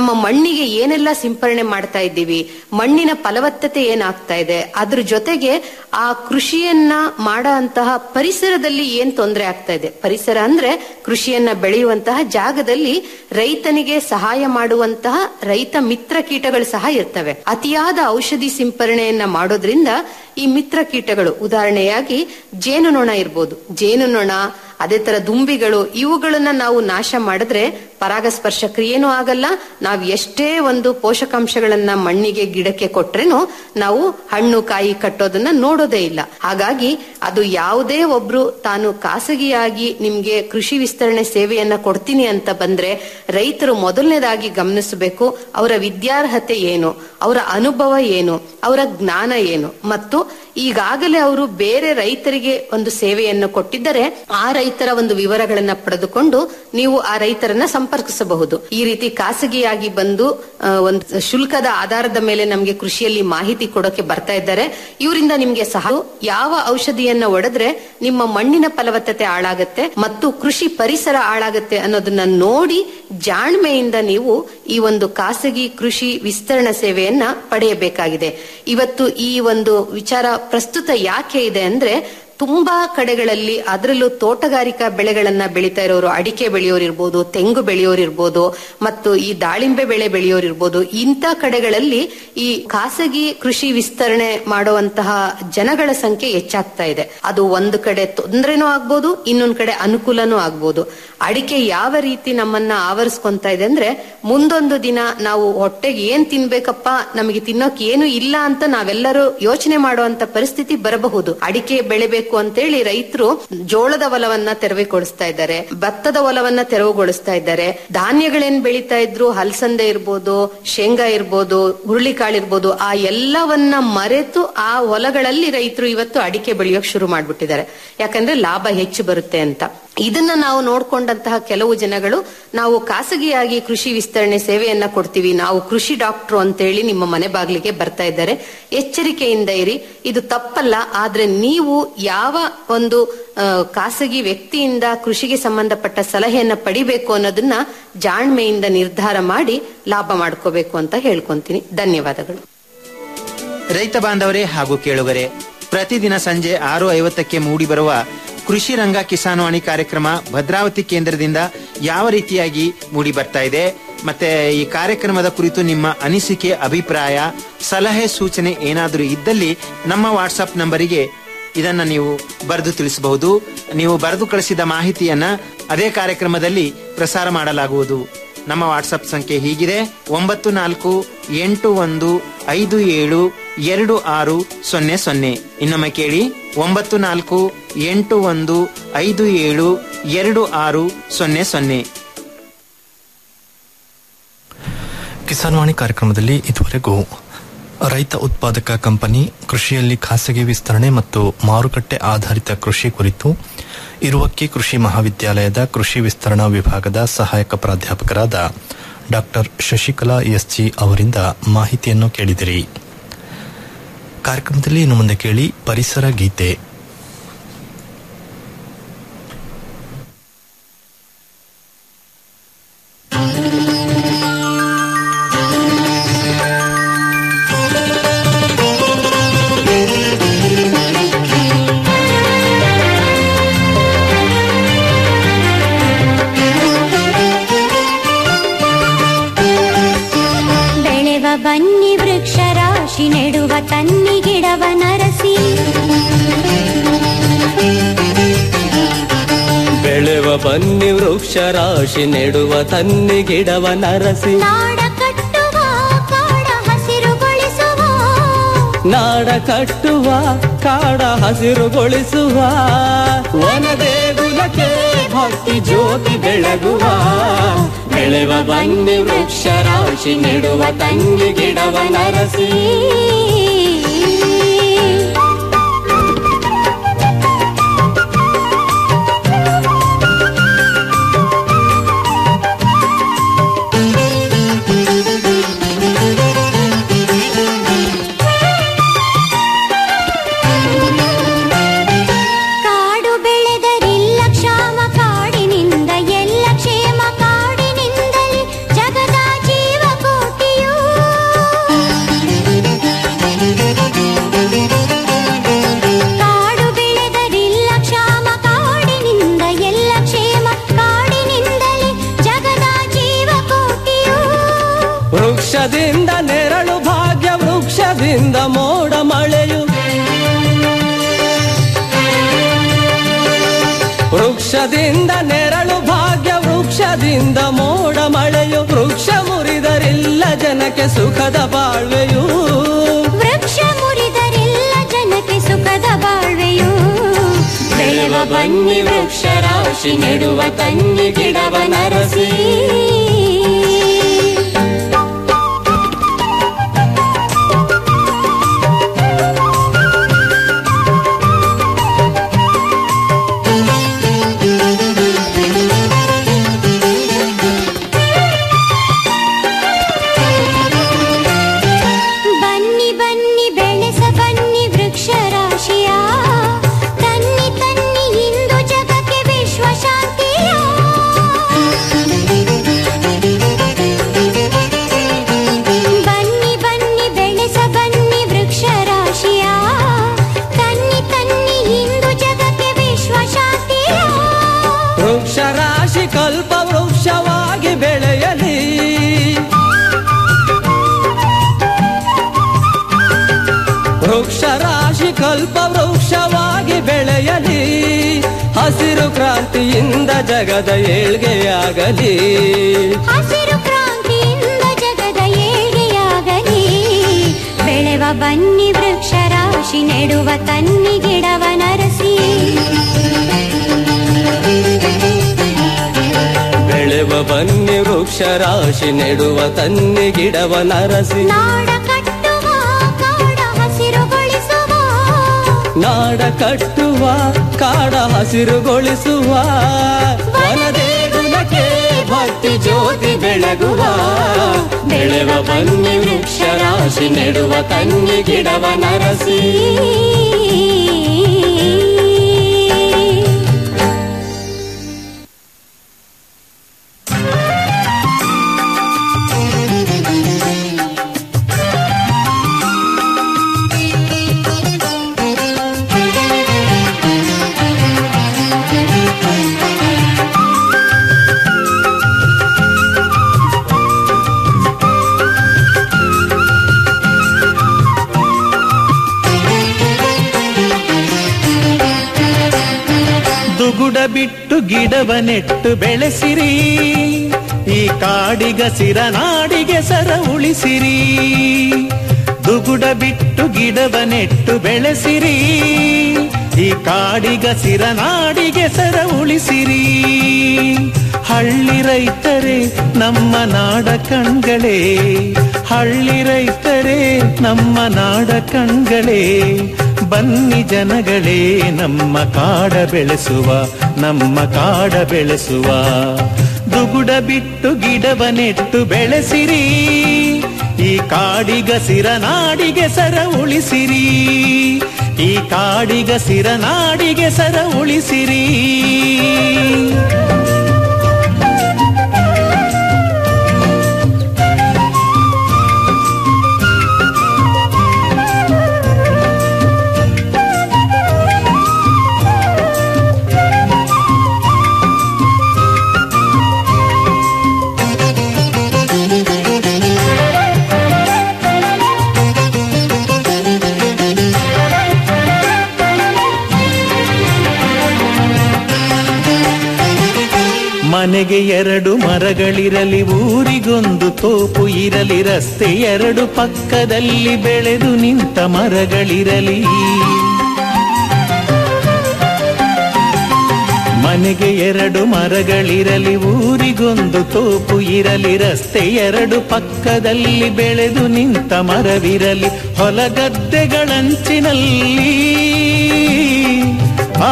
P: ಮಣ್ಣಿಗೆ ಏನೆಲ್ಲ ಸಿಂಪರಣೆ ಮಾಡ್ತಾ ಇದ್ದೀವಿ ಮಣ್ಣಿನ ಫಲವತ್ತತೆ ಏನಾಗ್ತಾ ಇದೆ ಅದ್ರ ಜೊತೆಗೆ ಆ ಕೃಷಿಯನ್ನ ಮಾಡೋ ಅಂತಹ ಪರಿಸರದಲ್ಲಿ ಏನ್ ತೊಂದರೆ ಆಗ್ತಾ ಇದೆ ಪರಿಸರ ಅಂದ್ರೆ ಕೃಷಿಯನ್ನ ಬೆಳೆಯುವಂತಹ ಜಾಗದಲ್ಲಿ ರೈತನಿಗೆ ಸಹಾಯ ಮಾಡುವಂತಹ ರೈತ ಮಿತ್ರ ಕೀಟಗಳು ಸಹ ಇರ್ತವೆ ಅತಿಯಾದ ಔಷಧಿ ಸಿಂಪರಣೆಯನ್ನ ಮಾಡೋದ್ರಿಂದ ಈ ಮಿತ್ರ ಕೀಟಗಳು ಉದಾಹರಣೆಯಾಗಿ ಜೇನುನೊಣ ಇರ್ಬೋದು ಜೇನುನೊಣ ಅದೇ ತರ ದುಂಬಿಗಳು ಇವುಗಳನ್ನ ನಾವು ನಾಶ ಮಾಡಿದ್ರೆ ಪರಾಗಸ್ಪರ್ಶ ಕ್ರಿಯೆನೂ ಆಗಲ್ಲ ನಾವು ಎಷ್ಟೇ ಒಂದು ಪೋಷಕಾಂಶಗಳನ್ನ ಮಣ್ಣಿಗೆ ಗಿಡಕ್ಕೆ ಕೊಟ್ರೇನು ನಾವು ಹಣ್ಣು ಕಾಯಿ ಕಟ್ಟೋದನ್ನ ನೋಡೋದೇ ಇಲ್ಲ ಹಾಗಾಗಿ ಅದು ಯಾವುದೇ ಒಬ್ರು ತಾನು ಖಾಸಗಿಯಾಗಿ ನಿಮ್ಗೆ ಕೃಷಿ ವಿಸ್ತರಣೆ ಸೇವೆಯನ್ನ ಕೊಡ್ತೀನಿ ಅಂತ ಬಂದ್ರೆ ರೈತರು ಮೊದಲನೇದಾಗಿ ಗಮನಿಸಬೇಕು ಅವರ ವಿದ್ಯಾರ್ಹತೆ ಏನು ಅವರ ಅನುಭವ ಏನು ಅವರ ಜ್ಞಾನ ಏನು ಮತ್ತು ಈಗಾಗಲೇ ಅವರು ಬೇರೆ ರೈತರಿಗೆ ಒಂದು ಸೇವೆಯನ್ನು ಕೊಟ್ಟಿದ್ದರೆ ಆ ರೈತರ ಒಂದು ವಿವರಗಳನ್ನ ಪಡೆದುಕೊಂಡು ನೀವು ಆ ರೈತರನ್ನ ಸಂಪರ್ಕಿಸಬಹುದು ಈ ರೀತಿ ಖಾಸಗಿಯಾಗಿ ಬಂದು ಆ, ಒಂದು ಶುಲ್ಕದ ಆಧಾರದ ಮೇಲೆ ನಮಗೆ ಕೃಷಿಯಲ್ಲಿ ಮಾಹಿತಿ ಕೊಡೋಕೆ ಬರ್ತಾ ಇದ್ದಾರೆ ಇವರಿಂದ ನಿಮ್ಗೆ ಸಹ ಯಾವ ಔಷಧಿಯನ್ನ ಒಡೆದ್ರೆ ನಿಮ್ಮ ಮಣ್ಣಿನ ಫಲವತ್ತತೆ ಹಾಳಾಗತ್ತೆ ಮತ್ತು ಕೃಷಿ ಪರಿಸರ ಹಾಳಾಗತ್ತೆ ಅನ್ನೋದನ್ನ ನೋಡಿ ಜಾಣ್ಮೆಯಿಂದ ನೀವು ಈ ಒಂದು ಖಾಸಗಿ ಕೃಷಿ ವಿಸ್ತರಣಾ ಸೇವೆಯನ್ನ ಪಡೆಯಬೇಕಾಗಿದೆ ಇವತ್ತು ಈ ಒಂದು ವಿಚಾರ ಪ್ರಸ್ತುತ ಯಾಕೆ ಇದೆ ಅಂದ್ರೆ ತುಂಬಾ ಕಡೆಗಳಲ್ಲಿ ಅದರಲ್ಲೂ ತೋಟಗಾರಿಕಾ ಬೆಳೆಗಳನ್ನ ಬೆಳೀತಾ ಇರೋರು ಅಡಿಕೆ ಬೆಳೆಯೋರಿರ್ಬೋದು ತೆಂಗು ಬೆಳೆಯೋರಿರ್ಬೋದು ಮತ್ತು ಈ ದಾಳಿಂಬೆ ಬೆಳೆ ಬೆಳೆಯೋರಿರ್ಬೋದು ಇಂಥ ಕಡೆಗಳಲ್ಲಿ ಈ ಖಾಸಗಿ ಕೃಷಿ ವಿಸ್ತರಣೆ ಮಾಡುವಂತಹ ಜನಗಳ ಸಂಖ್ಯೆ ಹೆಚ್ಚಾಗ್ತಾ ಇದೆ ಅದು ಒಂದು ಕಡೆ ತೊಂದರೆನೂ ಆಗ್ಬೋದು ಇನ್ನೊಂದ್ ಕಡೆ ಅನುಕೂಲನೂ ಆಗ್ಬೋದು ಅಡಿಕೆ ಯಾವ ರೀತಿ ನಮ್ಮನ್ನ ಆವರಿಸ್ಕೊಂತ ಇದೆ ಅಂದ್ರೆ ಮುಂದೊಂದು ದಿನ ನಾವು ಹೊಟ್ಟೆಗೆ ಏನ್ ತಿನ್ಬೇಕಪ್ಪ ನಮಗೆ ತಿನ್ನೋಕ್ ಏನು ಇಲ್ಲ ಅಂತ ನಾವೆಲ್ಲರೂ ಯೋಚನೆ ಮಾಡುವಂತ ಪರಿಸ್ಥಿತಿ ಬರಬಹುದು ಅಡಿಕೆ ಬೆಳೆಬೇಕು ಅಂತೇಳಿ ರೈತರು ಜೋಳದ ಹೊಲವನ್ನ ತೆರವುಗೊಳಿಸ್ತಾ ಇದ್ದಾರೆ ಭತ್ತದ ಹೊಲವನ್ನ ತೆರವುಗೊಳಿಸ್ತಾ ಇದ್ದಾರೆ ಧಾನ್ಯಗಳೇನ್ ಬೆಳೀತಾ ಇದ್ರು ಹಲಸಂದೆ ಇರ್ಬೋದು ಶೇಂಗಾ ಇರ್ಬೋದು ಹುರುಳಿಕಾಳು ಇರ್ಬೋದು ಆ ಎಲ್ಲವನ್ನ ಮರೆತು ಆ ಹೊಲಗಳಲ್ಲಿ ರೈತರು ಇವತ್ತು ಅಡಿಕೆ ಬೆಳೆಯೋಕ್ ಶುರು ಮಾಡ್ಬಿಟ್ಟಿದ್ದಾರೆ ಯಾಕಂದ್ರೆ ಲಾಭ ಹೆಚ್ಚು ಬರುತ್ತೆ ಅಂತ ಇದನ್ನ ನಾವು ನೋಡ್ಕೊಂಡಂತಹ ಕೆಲವು ಜನಗಳು ನಾವು ಖಾಸಗಿಯಾಗಿ ಕೃಷಿ ವಿಸ್ತರಣೆ ಸೇವೆಯನ್ನ ಕೊಡ್ತೀವಿ ನಾವು ಕೃಷಿ ಡಾಕ್ಟರ್ ಅಂತೇಳಿ ನಿಮ್ಮ ಮನೆ ಬಾಗಿಲಿಗೆ ಬರ್ತಾ ಇದ್ದಾರೆ ಎಚ್ಚರಿಕೆಯಿಂದ ಇರಿ ಇದು ತಪ್ಪಲ್ಲ ಆದ್ರೆ ನೀವು ಯಾವ ಒಂದು ಆ, ಖಾಸಗಿ ವ್ಯಕ್ತಿಯಿಂದ ಕೃಷಿಗೆ ಸಂಬಂಧಪಟ್ಟ ಸಲಹೆಯನ್ನ ಪಡಿಬೇಕು ಅನ್ನೋದನ್ನ ಜಾಣ್ಮೆಯಿಂದ ನಿರ್ಧಾರ ಮಾಡಿ ಲಾಭ ಮಾಡ್ಕೋಬೇಕು ಅಂತ ಹೇಳ್ಕೊಂತೀನಿ ಧನ್ಯವಾದಗಳು
D: ರೈತ ಬಾಂಧವರೇ ಹಾಗೂ ಕೇಳುಗರೆ ಪ್ರತಿದಿನ ಸಂಜೆ ಆರು ಐವತ್ತಕ್ಕೆ ಮೂಡಿಬರುವ ಕೃಷಿ ರಂಗ ಕಿಸಾನ್ವಾಣಿ ಕಾರ್ಯಕ್ರಮ ಭದ್ರಾವತಿ ಕೇಂದ್ರದಿಂದ ಯಾವ ರೀತಿಯಾಗಿ ಮೂಡಿ ಬರ್ತಾ ಇದೆ ಮತ್ತೆ ಈ ಕಾರ್ಯಕ್ರಮದ ಕುರಿತು ನಿಮ್ಮ ಅನಿಸಿಕೆ ಅಭಿಪ್ರಾಯ ಸಲಹೆ ಸೂಚನೆ ಏನಾದರೂ ಇದ್ದಲ್ಲಿ ನಮ್ಮ ವಾಟ್ಸಪ್ ನಂಬರಿಗೆ ಇದನ್ನ ನೀವು ಬರೆದು ತಿಳಿಸಬಹುದು ನೀವು ಬರೆದು ಕಳಿಸಿದ ಮಾಹಿತಿಯನ್ನ ಅದೇ ಕಾರ್ಯಕ್ರಮದಲ್ಲಿ ಪ್ರಸಾರ ಮಾಡಲಾಗುವುದು ನಮ್ಮ ವಾಟ್ಸಪ್ ಸಂಖ್ಯೆ ಹೀಗಿದೆ ಒಂಬತ್ತು ನಾಲ್ಕು ಎಂಟು ಒಂದು ಐದು ಏಳು ಎರಡು ಆರು ಸೊನ್ನೆ ಸೊನ್ನೆ ಇನ್ನೊಮ್ಮೆ ಕೇಳಿ ಒಂಬತ್ತು ನಾಲ್ಕು ಎಂಟು ಒಂದು ಐದು ಏಳು ಎರಡು ಆರು ಸೊನ್ನೆ ಸೊನ್ನೆ
C: ಕಿಸಾನ್ ವಾಣಿ ಕಾರ್ಯಕ್ರಮದಲ್ಲಿ ಇದುವರೆಗೂ ರೈತ ಉತ್ಪಾದಕ ಕಂಪನಿ ಕೃಷಿಯಲ್ಲಿ ಖಾಸಗಿ ವಿಸ್ತರಣೆ ಮತ್ತು ಮಾರುಕಟ್ಟೆ ಆಧಾರಿತ ಕೃಷಿ ಕುರಿತು ಇರುವಕ್ಕಿ ಕೃಷಿ ಮಹಾವಿದ್ಯಾಲಯದ ಕೃಷಿ ವಿಸ್ತರಣಾ ವಿಭಾಗದ ಸಹಾಯಕ ಪ್ರಾಧ್ಯಾಪಕರಾದ ಡಾಕ್ಟರ್ ಶಶಿಕಲಾ ಎಸ್ಜಿ ಅವರಿಂದ ಮಾಹಿತಿಯನ್ನು ಕೇಳಿದಿರಿ ಕಾರ್ಯಕ್ರಮದಲ್ಲಿ ಇನ್ನು ಮುಂದೆ ಕೇಳಿ ಪರಿಸರ ಗೀತೆ
Q: ಬೆಳೆವ ಬನ್ನಿ ವೃಕ್ಷ ರಾಶಿ ನೆಡುವ ತನ್ನಿ ಗಿಡವ ನರಸಿ
R: ಬೆಳೆವ ಬನ್ನಿ ವೃಕ್ಷ ರಾಶಿ ನೆಡುವ ತನ್ನಿ ಗಿಡವ ನರಸಿ
Q: ನಾಡ ಕಟ್ಟುವ ಕಾಡ ಹಸಿರುಗೊಳಿಸುವ
R: ನಾಡ ಕಟ್ಟುವ ಕಾಡ ಹಸಿರುಗೊಳಿಸುವ ವನ ದೇಗುಲಕ್ಕೆ ಭಕ್ತಿ ಜ್ಯೋತಿ ಬೆಳಗುವ ಬೆಳೆವ ಬನ್ನಿ ವೃಕ್ಷ ರಾಶಿ ನೆಡುವ ತನ್ನಿ ಗಿಡವ ನರಸಿ
Q: ಕಾಡು ಬೆಳೆದರಿಲ್ಲ ಕ್ಷಾಮ ಕಾಡಿನಿಂದ ಎಲ್ಲ ಕ್ಷೇಮ ಕಾಡಿನಿಂದಲೇ ಜಗದ ಜೀವ ಕೋಟಿ
R: ವೃಕ್ಷದಿಂದ ನೆರಳು ಭಾಗ್ಯ ವೃಕ್ಷದಿಂದ ಮೋಡ ಮಳೆಯು ವೃಕ್ಷ ಮುರಿದರಿಲ್ಲ ಜನಕ್ಕೆ ಸುಖದ ಬಾಳ್ವೆಯು
Q: ವೃಕ್ಷ ಮುರಿದರೆಲ್ಲ ಜನಕ್ಕೆ ಸುಖದ ಬಾಳ್ವೆಯು ಬೆಳೆವ ಬನ್ನಿ ವೃಕ್ಷ ರಾಶಿ ನೆಡುವ ತನ್ನಿ ಗಿಡವ ನರಸಿ ಬನ್ನಿ ಬನ್ನಿ ಬೆಳೆಸ ಬನ್ನಿ ವೃಕ್ಷ ರಾಶಿಯ ತನ್ನಿ ತನ್ನಿ ಇಂದು ಜಗಕ್ಕೆ ವಿಶ್ವ ಶಾಂತಿಯ ಬನ್ನಿ ಬನ್ನಿ ಬೆಳೆಸ ಬನ್ನಿ ವೃಕ್ಷ ರಾಶಿಯ ತನ್ನಿ ತನ್ನಿ ಇಂದು ಜಗಕ್ಕೆ ವಿಶ್ವ ಶಾಂತಿಯ
R: ವೃಕ್ಷ ರಾಶಿ ಕಲ್ಪ ವೃಕ್ಷವಾಗಿ ಬೆಳೆಯಲಿ ವೃಕ್ಷ ರಾಶಿ ಕಲ್ಪ ವೃಕ್ಷವಾಗಿ ಬೆಳೆಯಲಿ ಹಸಿರು ಕ್ರಾಂತಿಯಿಂದ ಜಗದ ಏಳ್ಗೆಯಾಗಲಿ
Q: ಹಸಿರು ಕ್ರಾಂತಿಯಿಂದ ಜಗದ ಏಳಿಗೆಯಾಗಲಿ ಬೆಳೆವ ಬನ್ನಿ ವೃಕ್ಷ ರಾಶಿ ನೆಡುವ ತನ್ನಿ ಗಿಡವ ನರಸಿ
R: ಬೆಳೆವ ಬನ್ನಿ ವೃಕ್ಷ ರಾಶಿ ನೆಡುವ ತನ್ನಿ ಗಿಡವ ನರಸಿ
Q: ನಾಡ ಕಟ್ಟುವ ಕಾಡ ಹಸಿರುಗೊಳಿಸುವ
R: ನಾಡ ಕಟ್ಟುವ ಕಾಡ ಹಸಿರುಗೊಳಿಸುವ ವನದೇಗುಲಕ್ಕೆ ಭಕ್ತಿ ಜ್ಯೋತಿ ಬೆಳಗುವ ಬೆಳೆವ ಬನ್ನಿ ವೃಕ್ಷ ರಾಶಿ ನೆಡುವ ತನ್ನಿ ಗಿಡವ ನರಸಿ
S: ದುಗುಡ ಬಿಟ್ಟು ಗಿಡವ ನೆಟ್ಟು ಬೆಳೆಸಿರಿ ಈ ಕಾಡಿಗ ಸಿರ ನಾಡಿಗೆ ಸರ ಉಳಿಸಿರಿ ದುಗುಡ ಬಿಟ್ಟು ಗಿಡವ ನೆಟ್ಟು ಬೆಳೆಸಿರಿ ಈ ಕಾಡಿಗ ಸಿರ ನಾಡಿಗೆ ಸರ ಉಳಿಸಿರಿ ಹಳ್ಳಿ ರೈತರೇ ನಮ್ಮ ನಾಡ ಕಣ್ಗಳೇ ಹಳ್ಳಿ ರೈತರೇ ನಮ್ಮ ನಾಡ ಕಣ್ಗಳೇ ಬನ್ನಿ ಜನಗಳೇ ನಮ್ಮ ಕಾಡ ಬೆಳೆಸುವ ನಮ್ಮ ಕಾಡ ಬೆಳೆಸುವ ದುಗುಡ ಬಿಟ್ಟು ಗಿಡವ ನೆಟ್ಟು ಬೆಳೆಸಿರಿ ಈ ಕಾಡಿಗ ಸಿರ ನಾಡಿಗೆ ಸರ ಉಳಿಸಿರಿ ಈ ಕಾಡಿಗ ಸಿರ ನಾಡಿಗೆ ಸರ ಉಳಿಸಿರಿ ಮನೆಗೆ ಎರಡು ಮರಗಳಿರಲಿ ಊರಿಗೊಂದು ತೋಪು ಇರಲಿ ರಸ್ತೆ ಎರಡು ಪಕ್ಕದಲ್ಲಿ ಬೆಳೆದು ನಿಂತ ಮರಗಳಿರಲಿ ಮನೆಗೆ ಎರಡು ಮರಗಳಿರಲಿ ಊರಿಗೊಂದು ತೋಪು ಇರಲಿ ರಸ್ತೆ ಎರಡು ಪಕ್ಕದಲ್ಲಿ ಬೆಳೆದು ನಿಂತ ಮರವಿರಲಿ ಹೊಲಗದ್ದೆಗಳಂಚಿನಲ್ಲಿ ಆ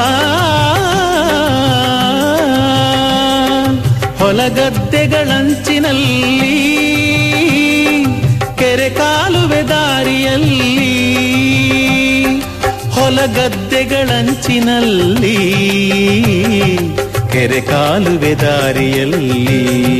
S: ಹೊಲಗದ್ದೆಗಳಂಚಿನಲ್ಲಿ ಕೆರೆ ಕಾಲುವೆ ದಾರಿಯಲ್ಲಿ ಹೊಲಗದ್ದೆಗಳಂಚಿನಲ್ಲಿ ಕೆರೆ ಕಾಲುವೆ ದಾರಿಯಲ್ಲಿ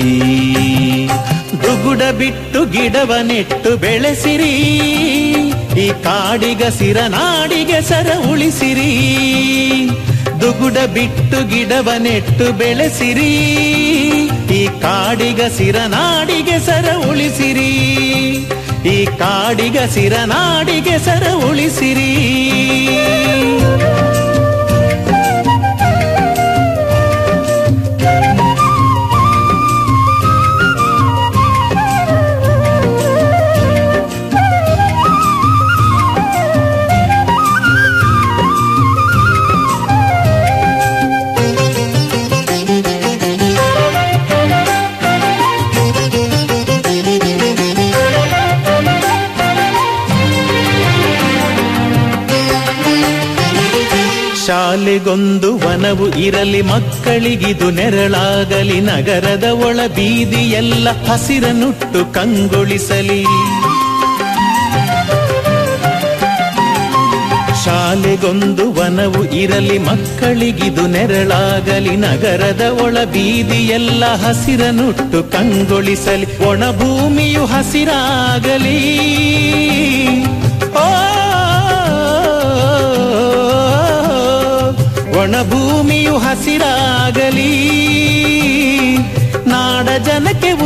S: ದುಗುಡ ಬಿಟ್ಟು ಗಿಡವ ನೆಟ್ಟು ಬೆಳೆಸಿರಿ ಈ ಕಾಡಿಗ ಸಿರ ನಾಡಿಗೆ ಸರ ಉಳಿಸಿರಿ ದುಗುಡ ಬಿಟ್ಟು ಗಿಡವ ನೆಟ್ಟು ಬೆಳೆಸಿರಿ ಈ ಕಾಡಿಗ ಸಿರ ನಾಡಿಗೆ ಸರ ಉಳಿಸಿರಿ ಈ ಕಾಡಿಗ ಸಿರ ನಾಡಿಗೆ ಸರ ಉಳಿಸಿರಿ ಶಾಲೆಗೊಂದು ವನವು ಇರಲಿ ಮಕ್ಕಳಿಗಿದು ನೆರಳಾಗಲಿ ನಗರದ ಒಳ ಬೀದಿಯೆಲ್ಲ ಹಸಿರನುಟ್ಟು ಕಂಗೊಳಿಸಲಿ ಶಾಲೆಗೊಂದು ವನವು ಇರಲಿ ಮಕ್ಕಳಿಗಿದು ನೆರಳಾಗಲಿ ನಗರದ ಒಳ ಬೀದಿಯೆಲ್ಲ ಹಸಿರನುಟ್ಟು ಕಂಗೊಳಿಸಲಿ ಒಣ ಭೂಮಿಯು ಹಸಿರಾಗಲಿ ಓ ಒಣ ಭೂಮಿಯು ಹಸಿರಾಗಲಿ ನಾಡ ಜನಕ್ಕೆ